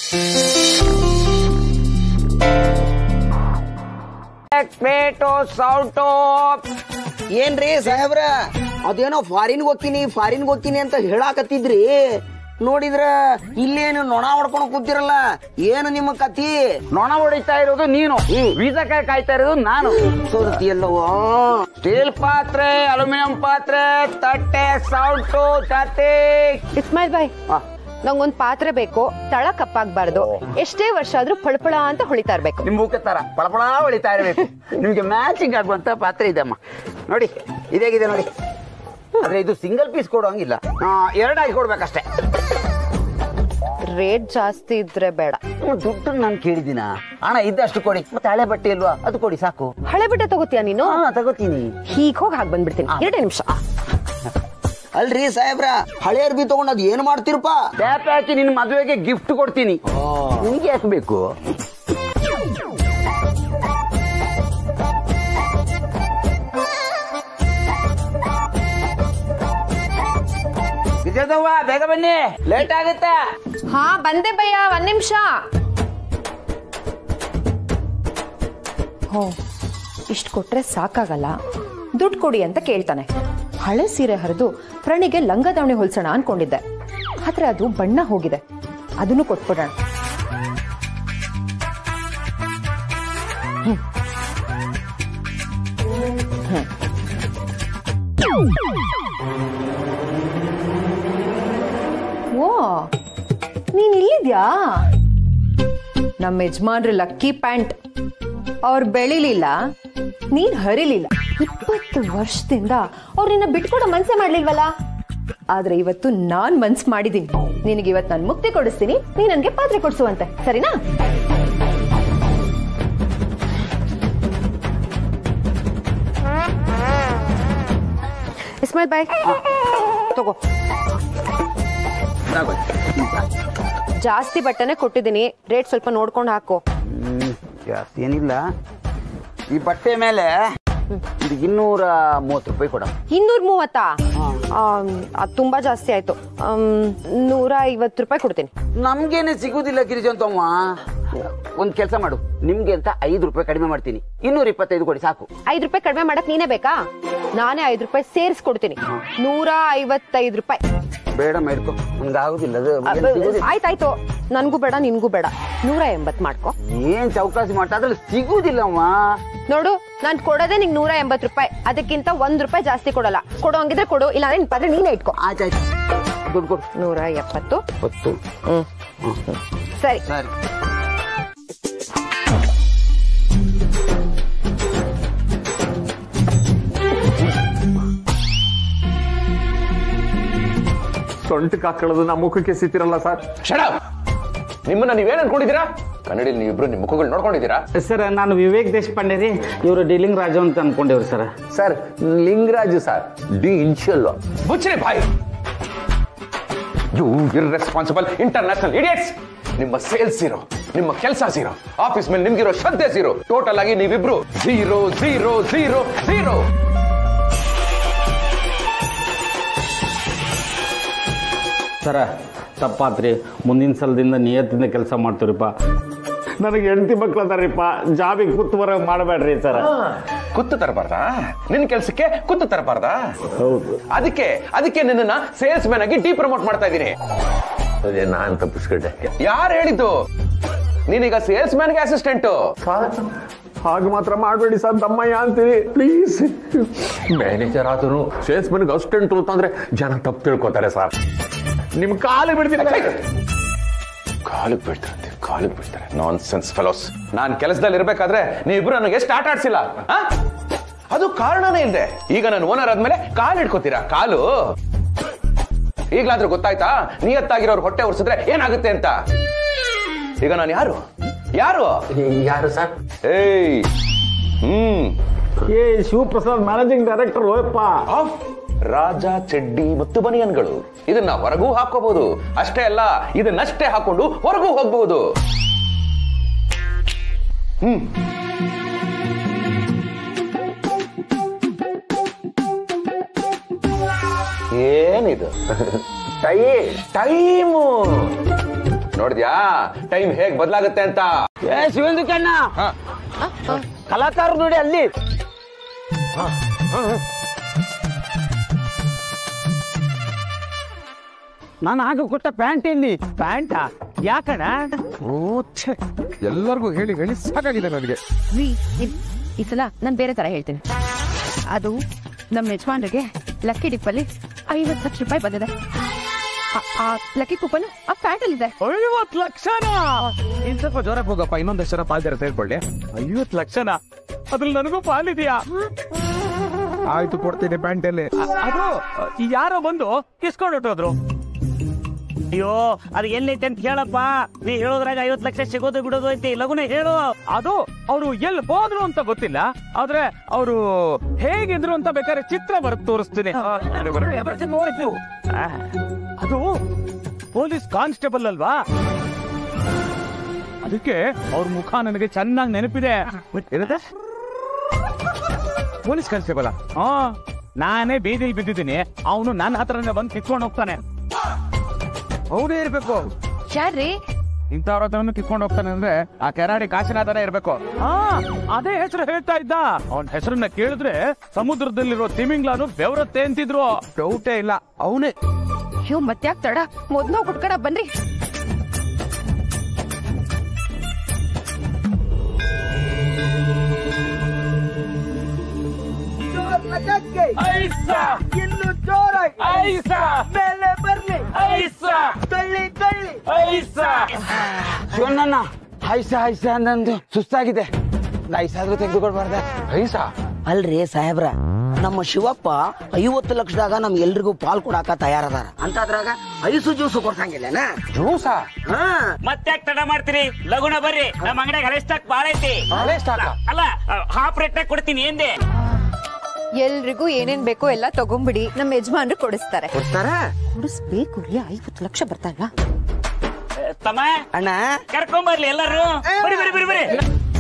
ಪೇಟು ಸೌಟು ಏನ್ರಿ ಸಾಹೇಬ್ರ ಅದೇನೋ ಫಾರಿನ್ ಹೋಗ್ತೀನಿ ಫಾರಿನ್ ಹೋಗ್ತೀನಿ ಅಂತ ಹೇಳಾಕತ್ತಿದ್ರಿ ನೋಡಿದ್ರ ಇಲ್ಲೇನು ನೊಣ ಹೊಡ್ಕೊಂಡು ಕೂತಿರಲ್ಲ ಏನು ನಿಮ್ಮ ಕತಿ ನೊಣ ಹೊಡಿತಾ ಇರೋದು ನೀನು ವೀಸಾ ಕಾಯ್ತಾ ಇರೋದು ನಾನು ತೋರ್ತಿಯಲ್ಲವೋ ಸ್ಟೀಲ್ ಪಾತ್ರೆ ಅಲ್ಯೂಮಿನಿಯಂ ಪಾತ್ರೆ ತಟ್ಟೆ ಸೌಟು ಚಾತಿ ಇಸ್ಮಾಯಿಲ್ ಬಾಯ್ ಆ. ನಂಗೊಂದ್ ಪಾತ್ರೆ ಬೇಕು ತಳ ಕಪ್ಪಾಗ್ಬಾರ್ದು ಎಷ್ಟೇ ವರ್ಷ ಆದ್ರೂ ಪಳಪಳ ಅಂತ ಹೊಳಿತಾ ಇರ್ಬೇಕು ನಿಮ್ ಮೂಕ ತರ ಪಳಪಳ ಹೊಳಿತಾ ಇರಬೇಕು ನಿಮ್ಗೆ ಮ್ಯಾಚಿಂಗ್ ಆಗುವಂತ ಪಾತ್ರೆ ಇದೆ ಅಮ್ಮ ನೋಡಿ ಇದೇಗಿದೆ ನೋಡಿ ಆದ್ರೆ ಇದು ಸಿಂಗಲ್ ಪೀಸ್ ಕೊಡೋಂಗಿಲ್ಲ ಆ, ಎರಡಾಗಿ ಕೊಡ್ಬೇಕಷ್ಟೇ ರೇಟ್ ಜಾಸ್ತಿ ಇದ್ರೆ ಬೇಡ ಹ್ಮ್, ದುಡ್ಡು ನಾನು ಕೇಳಿದಿನ ಹಣ ಇದ್ದಷ್ಟು ಕೊಡಿ ಮತ್ತೆ ಹಳೆ ಬಟ್ಟೆ ಇಲ್ವಾ ಅದು ಕೊಡಿ ಸಾಕು ಹಳೆ ಬಟ್ಟೆ ತಗೋತೀಯ ನೀನು ಹಾ ತಗೋತೀನಿ ಹೀಗ್ ಹೋಗಿ ಹಾಗೆ ಬಂದ್ಬಿಡ್ತೀನಿ ಎರಡೇ ನಿಮಿಷ ಅಲ್ರಿ ಸಾಹೇಬ್ರ ಹಳೆ ಅರ್ಬಿ ತಗೊಂಡ್ ಅದ್ ಏನ್ ಮಾಡ್ತಿರಪ್ಪ ಟ್ಯಾಪ್ ಹಾಕಿ ನಿನ್ನ ಮದುವೆಗೆ ಗಿಫ್ಟ್ ಕೊಡ್ತೀನಿ ನಿಮಗೆ ಯಾಕೆ ಬೇಕು ವಿಜಯದವ್ವ ಬೇಗ ಬನ್ನಿ ಲೇಟ್ ಆಗುತ್ತೆ ಹಾ ಬಂದೆ ಭಯ್ಯ ಒಂದ್ ನಿಮಿಷ ಹೋ ಇಷ್ಟು ಕೊಟ್ರೆ ಸಾಕಾಗಲ್ಲ ದುಡ್ಡು ಕೊಡಿ ಅಂತ ಕೇಳ್ತಾನೆ ಹಳೆ ಸೀರೆ ಹರಿದು ಪ್ರಣಿಗೆ ಲಂಗ ದಾವಣಿ ಹೊಲ್ಸೋಣ ಅನ್ಕೊಂಡಿದ್ದೆ ಆದ್ರೆ ಅದು ಬಣ್ಣ ಹೋಗಿದೆ ಅದನ್ನು ಕೊಟ್ಬಿಡೋಣ ಹ್ಮ್. ಹ್ಮ್. ಓ ನೀನ್ ಇಲ್ಲಿದ್ಯಾ ನಮ್ಮ ಯಜಮಾನ್ರು ಲಕ್ಕಿ ಪ್ಯಾಂಟ್ ಅವ್ರು ಬೆಳಿಲಿಲ್ಲ ನೀನ್ ಹರಿಲಿಲ್ಲ ಇಪ್ಪತ್ತು ವರ್ಷದಿಂದ ಅವ್ರು ನಿನ್ನ ಬಿಟ್ಕೊಡೋ ಮನ್ಸೆ ಮಾಡ್ಲಿಲ್ವಲ್ಲ ಆದ್ರೆ ಇವತ್ತು ನಾನ್ ಮನ್ಸ್ ಮಾಡಿದೀನಿ ನಿನಗೆ ಇವತ್ತು ನಾನು ಮುಕ್ತಿ ಕೊಡಿಸ್ತೀನಿ ನೀ ನನ್ಗೆ ಪಾತ್ರೆ ಕೊಡ್ಸುವಂತೆ ಸರಿನಾ ಇಸ್ಮಾಯಿಲ್ ಬಾಯ್ ತಗೋ ಜಾಸ್ತಿ ಬಟ್ಟೆನೆ ಕೊಟ್ಟಿದ್ದೀನಿ ರೇಟ್ ಸ್ವಲ್ಪ ನೋಡ್ಕೊಂಡು ಹಾಕು ಹ್ಮ್, ಜಾಸ್ತಿ ಏನಿಲ್ಲ ಈ ಬಟ್ಟೆ ಮೇಲೆ ಒಂದು ಇನ್ನೂರ ಮೂವತ್ತು ರೂಪಾಯಿ ಕೊಡ ಇನ್ನೂರ ಮೂವತ್ತಾ ಆಮ್, ಅದ್ ತುಂಬಾ ಜಾಸ್ತಿ ಆಯ್ತು ಆಮ್, ನೂರ ಐವತ್ತು ರೂಪಾಯಿ ಕೊಡ್ತೀನಿ ನಮ್ಗೇನೆ ಸಿಗುದಿಲ್ಲ ಗಿರಿಜಂತಮ್ಮ ಒಂದ್ ಕೆಲಸ ಮಾಡು ನಿಮ್ಗೆ ಅಂತ ಐದು ರೂಪಾಯಿ ಕಡಿಮೆ ಮಾಡ್ತೀನಿ ಇನ್ನೂರ ಇಪ್ಪತ್ತೈದು ಕೊಡಿ ಸಾಕು ಐದು ರೂಪಾಯಿ ಕಡಿಮೆ ಮಾಡಕ್ ನೀನೇ ಬೇಕಾ ನಾನೇ ಐದು ರೂಪಾಯಿ ಸೇರಿಸ್ಕೊಡ್ತೀನಿ ನೂರ ಐವತ್ತೈದು ರೂಪಾಯಿ ಬೇಡ ಮೇಡ್ಕೊ ನನ್ಗೆ ಆಗುದಿಲ್ಲ ಅದು ಏನ್ ಸಿಗುದಿಲ್ಲ. ಆಯ್ತಾಯ್ತು ನನ್ಗೂ ಬೇಡ ನಿನ್ಗೂ ಬೇಡ ನೂರ ಎಂಬತ್ ಮಾಡ್ಕೊ ಏನ್ ಚೌಕಾಸಿ ಮಾಡ್ತಾ ಅದ್ರಲ್ಲಿ ಸಿಗುದಿಲ್ಲಮ್ಮ ನೋಡು ನಾನ್ ಕೊಡೋದೇ ನಿಂಗೆ ನೂರ ಎಂಬತ್ ರೂಪಾಯಿ ಅದಕ್ಕಿಂತ ಒಂದ್ ರೂಪಾಯಿ ಜಾಸ್ತಿ ಕೊಡಲ್ಲ ಕೊಡೋ ಹಂಗಿದ್ರೆ ಕೊಡು ಇಲ್ಲ ನಿನ್ ಪದ್ರೆ ನೀನೇ ಇಟ್ಕೊ ಆಯ್ತಾಯ್ತು ದುಡ್ಡು ಕೊಡು ನೂರ ಎಪ್ಪತ್ತು ಹೊತ್ತು ಹ್ಮ್ ಸರಿ ಸರಿ ಸೊಂಟಕ್ಕೆ ಹಾಕೊಳ್ಳೋದು ನಮ್ಮ ಮುಖಕ್ಕೆ ಸಿತ್ತಿರಲ್ಲ ಸರ್ ಶಡ ನಿಮ್ಮನ್ನ ನೀವೇನ್ ಅನ್ಕೊಂಡಿದ್ದೀರಾ ಕನ್ನಡಿಲಿ ನೀವಿಬ್ರು ನಿಮ್ ಮುಖಗಳು ನೋಡ್ಕೊಂಡಿದ್ದೀರಾ ಸರ್ ನಾನು ವಿವೇಕ್ ದೇಶಪಾಂಡೆ ರೀ ಇವರು ಡೀಲಿಂಗ್ ರಾಜು ಅಂತ ಅನ್ಕೊಂಡೇವ್ರಿ sir sir Lingaraju sir D initial ಬುಚ್ಚಿರಿ ಬಾಯ್ ಯು ಇರ್ರೆಸ್ಪಾನ್ಸಿಬಲ್ ಇಂಟರ್ನ್ಯಾಷನಲ್ ಇಡಿಯಟ್ಸ್ ನಿಮ್ಮ ಸೇಲ್ಸ್ ಜೀರೋ ನಿಮ್ಮ ಕೆಲಸ ಜೀರೋ ಆಫೀಸ್ ಮೇಲೆ ನಿಮ್ಗಿರೋ ಶ್ರದ್ಧೆ ಜೀರೋ ಟೋಟಲ್ ಆಗಿ ನೀವಿಬ್ರು ಜೀರೋ ಜೀರೋ ಜೀರೋ ಜೀರೋ ಸರ ತಪ್ಪಾತ್ರಿ ಮುಂದಿನ ಸಲದಿಂದ ನಿಯತ್ತಿಂದ ಕೆಲಸ ಮಾಡ್ತೀವ್ರಿಪ್ಪ ನನಗೆ ಹೆಂಡತಿ ಮಕ್ಳು ಅದಾರಿಪ್ಪ ಜಾಬಿಗೆ ಕೂತು ಬರೋಂಗ್ ಮಾಡಬೇಡ್ರಿ ಸರ ಕುತ್ತು ತರಬಾರ್ದಾ ನಿನ್ ಕೆಲ್ಸಕ್ಕೆ ಕುತ್ತು ತರಬಾರ್ದಾ ಹೌದು ಅದಕ್ಕೆ ಅದಕ್ಕೆ ನಿನ್ನನ್ನ ಸೇಲ್ಸ್ ಮ್ಯಾನ್ ಆಗಿ ಡಿ ಪ್ರಮೋಟ್ ಮಾಡ್ತಾ ಇದ್ದೀನಿ ನಾನ್ ತಪ್ಪಿಸ್ಕೊಂಡೆ ಯಾರು ಹೇಳಿದ್ದು ನೀನೀಗ ಸೇಲ್ಸ್ ಮ್ಯಾನ್ಗೆ ಅಸಿಸ್ಟೆಂಟ್ ಹಾಗೆ ಮಾತ್ರ ಮಾಡಬೇಡಿ ಸರ್ ದಮ್ಮಯ್ಯ ಅಂತೀವಿ ಪ್ಲೀಸ್ ಮ್ಯಾನೇಜರ್ ಆದ್ರೂ ಸೇಲ್ಸ್ ಮನ್ಗೆ ಅಸಿಸ್ಟೆಂಟ್ ಅಂತಂದ್ರೆ ಜನ ತಪ್ಪು ತಿಳ್ಕೊತಾರೆ ಸರ್ ನಿಮ್ ಕಾಲು ಬಿಡ್ತೀನಿ ಕಾಲಿಗೆ ಬೀಳ್ತಾರೆ ಕಾಲಿಗೆ ಬೀಳ್ತಾರೆ ನಾನ್ ಸೆನ್ಸ್ ಫೆಲೋಸ್ ನಾನ್ ಕೆಲಸದಲ್ಲಿ ಇರ್ಬೇಕಾದ್ರೆ ನೀವಿಬ್ರು ನನಗೆ ಎಷ್ಟು ಆಟ ಆಡ್ಸಿಲ್ಲ ಆ? ಅದು ಕಾರಣನೇ ಇಲ್ದೆ ಈಗ ನಾನು ಓನರ್ ಆದ್ಮೇಲೆ ಕಾಲು ಹಿಡ್ಕೋತೀರಾ ಕಾಲು ಈಗ್ಲಾದ್ರೂ ಗೊತ್ತಾಯ್ತಾ ನಿಯತ್ತಾಗಿರೋರು ಹೊಟ್ಟೆ ಉರ್ಸಿದ್ರೆ ಏನಾಗುತ್ತೆ ಅಂತ ಈಗ ನಾನು ಯಾರು ಯಾರು ಯಾರು ಸರ್ ಏಯ್ ಹ್ಮ್ ಏ ಶಿವಪ್ರಸಾದ್ ಮ್ಯಾನೇಜಿಂಗ್ ಡೈರೆಕ್ಟರ್ ಓಯಪ್ಪ ಆಫ್ ರಾಜ ಚೆಡ್ಡಿ ಮತ್ತು ಬನಿಯನ್ಗಳು ಇದನ್ನ ಹೊರಗೂ ಹಾಕೋಬಹುದು ಅಷ್ಟೇ ಅಲ್ಲ ಇದನ್ನಷ್ಟೇ ಹಾಕೊಂಡು ಹೊರಗೂ ಹೋಗ್ಬಹುದು ಹ್ಮ್ ಏನಿದು ಟೈ ಟೈಮು ನೋಡಿದ್ಯಾ ಟೈಮ್ ಹೇಗ್ ಬದಲಾಗುತ್ತೆ ಅಂತ ಏ ಶಿವಂದು ಕಣ್ಣ ಕಲಾಕಾರ ನೋಡಿ ಅಲ್ಲಿ ನಾನು ಆಗ ಕೊಟ್ಟ ಪ್ಯಾಂಟ್ ಎಲ್ಲಿ ಪ್ಯಾಂಟಾ ಯಾಕಣ ಎಲ್ಲರಿಗೂ ಹೇಳಿ ಹೇಳಿ ಸಾಕಾಗಿದೆ ನನಗೆ ರೀ ಇದ್- ಈ ಸಲ ನಾನು ಬೇರೆ ತರ ಹೇಳ್ತೀನಿ ಅದು ನಮ್ಮ ಯಜಮಾನ್ರಿಗೆ ಲಕ್ಕಿ ಡಿಪ್ಪಲ್ಲಿ ಐವತ್ತು ಲಕ್ಷ ರೂಪಾಯಿ ಬಂದಿದೆ ಆ- ಆ ಲಕ್ಕಿ ಕೂಪನ್ ಆ ಪ್ಯಾಂಟ್ ಅಲ್ಲಿ ಇದೆ ಐವತ್ತು ಲಕ್ಷನ ಇನ್ ಸ್ವಲ್ಪ ಜೋರ ಹೋಗಪ್ಪ ಇನ್ನೊಂದಷ್ಟು ಜನ ಪಾಲ್ದಾರ ಸೇರ್ಕೊಳ್ಳಿ ಐವತ್ತು ಲಕ್ಷನ ಅದ್ರಲ್ಲಿ ನನಗೂ ಪಾಲಿದೆಯಾ ಆಯ್ತು ಕೊಡ್ತೀನಿ ಪ್ಯಾಂಟಲ್ಲಿ ಅದು ಈ ಯಾರೋ ಬಂದು ಕಿಸ್ಕೊಂಡು ಹೊಟ್ಟೋದ್ರು ಅಯ್ಯೋ ಅದು ಎಲ್ಲೈತೆ ಅಂತ ಹೇಳಪ್ಪ ನೀ ಹೇಳೋದ್ರಾಗ ಐವತ್ತು ಲಕ್ಷ ಸಿಗೋದು ಬಿಡೋದು ಐತಿ ಲಗುನೆ ಹೇಳು ಅದು ಅವರು ಎಲ್ಲಿ ಹೋದ್ರು ಅಂತ ಗೊತ್ತಿಲ್ಲ ಆದ್ರೆ ಅವರು ಹೇಗಿದ್ರು ಅಂತ ಬೇಕಾದ್ರೆ ಚಿತ್ರ ಬರೆದು ತೋರಿಸ್ತೀನಿ ಆ, ನೋಡಿದ್ದು. ಆ, ಅದು ಪೊಲೀಸ್ ಕಾನ್ಸ್ಟೇಬಲ್ ಅಲ್ವಾ ಅದಕ್ಕೆ ಅವ್ರ ಮುಖ ನನಗೆ ಚೆನ್ನಾಗಿ ನೆನಪಿದೆ ಏನದೆ ಪೊಲೀಸ್ ಕಾನ್ಸ್ಟೇಬಲ್ ಹಾ ನಾನೇ ಬೀದಿಲಿ ಬಿದ್ದಿದ್ದೀನಿ ಅವನು ನನ್ನ ಹತ್ರನೇ ಬಂದು ಕಿತ್ಕೊಂಡು ಹೋಗ್ತಾನೆ ಅವನೇ ಇರ್ಬೇಕು ಯಾರ್ರಿ ಇಂಥವ್ರ ಹತ್ರನು ಕಿತ್ಕೊಂಡು ಹೋಗ್ತಾನೆ ಅಂದ್ರೆ ಆ ಕೆರಾಡಿ ಕಾಶಿನಾಥನೇ ಇರ್ಬೇಕು ಹಾ ಅದೇ ಹೆಸರು ಹೇಳ್ತಾ ಇದ್ದ ಅವನ ಹೆಸರನ್ನ ಕೇಳಿದ್ರೆ ಸಮುದ್ರದಲ್ಲಿರೋ ತಿಮಿಂಗ್ಲಾನು ಬೆವರತ್ತೆ ಅಂತಿದ್ರು ಡೌಟೇ ಇಲ್ಲ ಅವನೇ ಅಯ್ಯೋ ಮತ್ತ್ಯಾಕ್ ತಡ ಮೊದ್ಲು ಕುಟ್ಕಡ ಬನ್ರಿ ಇನ್ನು ಜೋರಾಗಿ ಮೇಲೆ ಬರ್ಲಿ ತಳ್ಳಿ ತಳ್ಳಿ ಶಿವಣ್ಣನ ಐಸ ಐಸ ನಂದು ಸುಸ್ತಾಗಿದೆ ಐಸಾದ್ರೂ ತೆಗೆದುಕೊಡ್ಬಾರ್ದ ಐಸಾ ಅಲ್ರಿ ಸಾಹೇಬ್ರ ನಮ್ಮ ಶಿವಪ್ಪ ಐವತ್ತು ಲಕ್ಷದಾಗ ನಮ್ ಎಲ್ರಿಗೂ ಪಾಲ್ ಕೊಡಾಕ ತಯಾರದಾರ ಅಂತದ್ರಾಗ ಐಸು ಜ್ಯೂಸು ಕೊಡ್ಸಂಗಿಲ್ಲನ ಜ್ಯೂಸಾ ಹಾ ಮತ್ತೆ ತಡ ಮಾಡ್ತೀರಿ ಲಗುಣ ಬರ್ರಿ ನಮ್ಮ ಅಂಗಡಿಯಾಗ ಹಳೆ ಸ್ಟಾಕ್ ಬಾಳ ಐತಿ ಹಳೆ ಸ್ಟಾಕ ಅಲ್ಲ ಹಾಫ್ ರೇಟ್ ಕೊಡ್ತೀನಿ ಎಂದೆ ಎಲ್ರಿಗೂ ಏನೇನ್ ಬೇಕೋ ಎಲ್ಲ ತಗೊಂಬಿಡಿ ನಮ್ಮ ಯಜಮಾನ್ರು ಕೊಡಿಸ್ತಾರೆ ಕೊಡ್ತಾರ ಕೊಡಿಸ್ಬೇಕು ರೀ ಐವತ್ತು ಲಕ್ಷ ಬರ್ತಾ ಇಲ್ವಾ ತಮ್ಮ ಅಣ್ಣ ಕರ್ಕೊಂಬರ್ಲಿ ಎಲ್ಲಾರು ಬರಿ ಬರಿ ಬರಿ ಬರಿ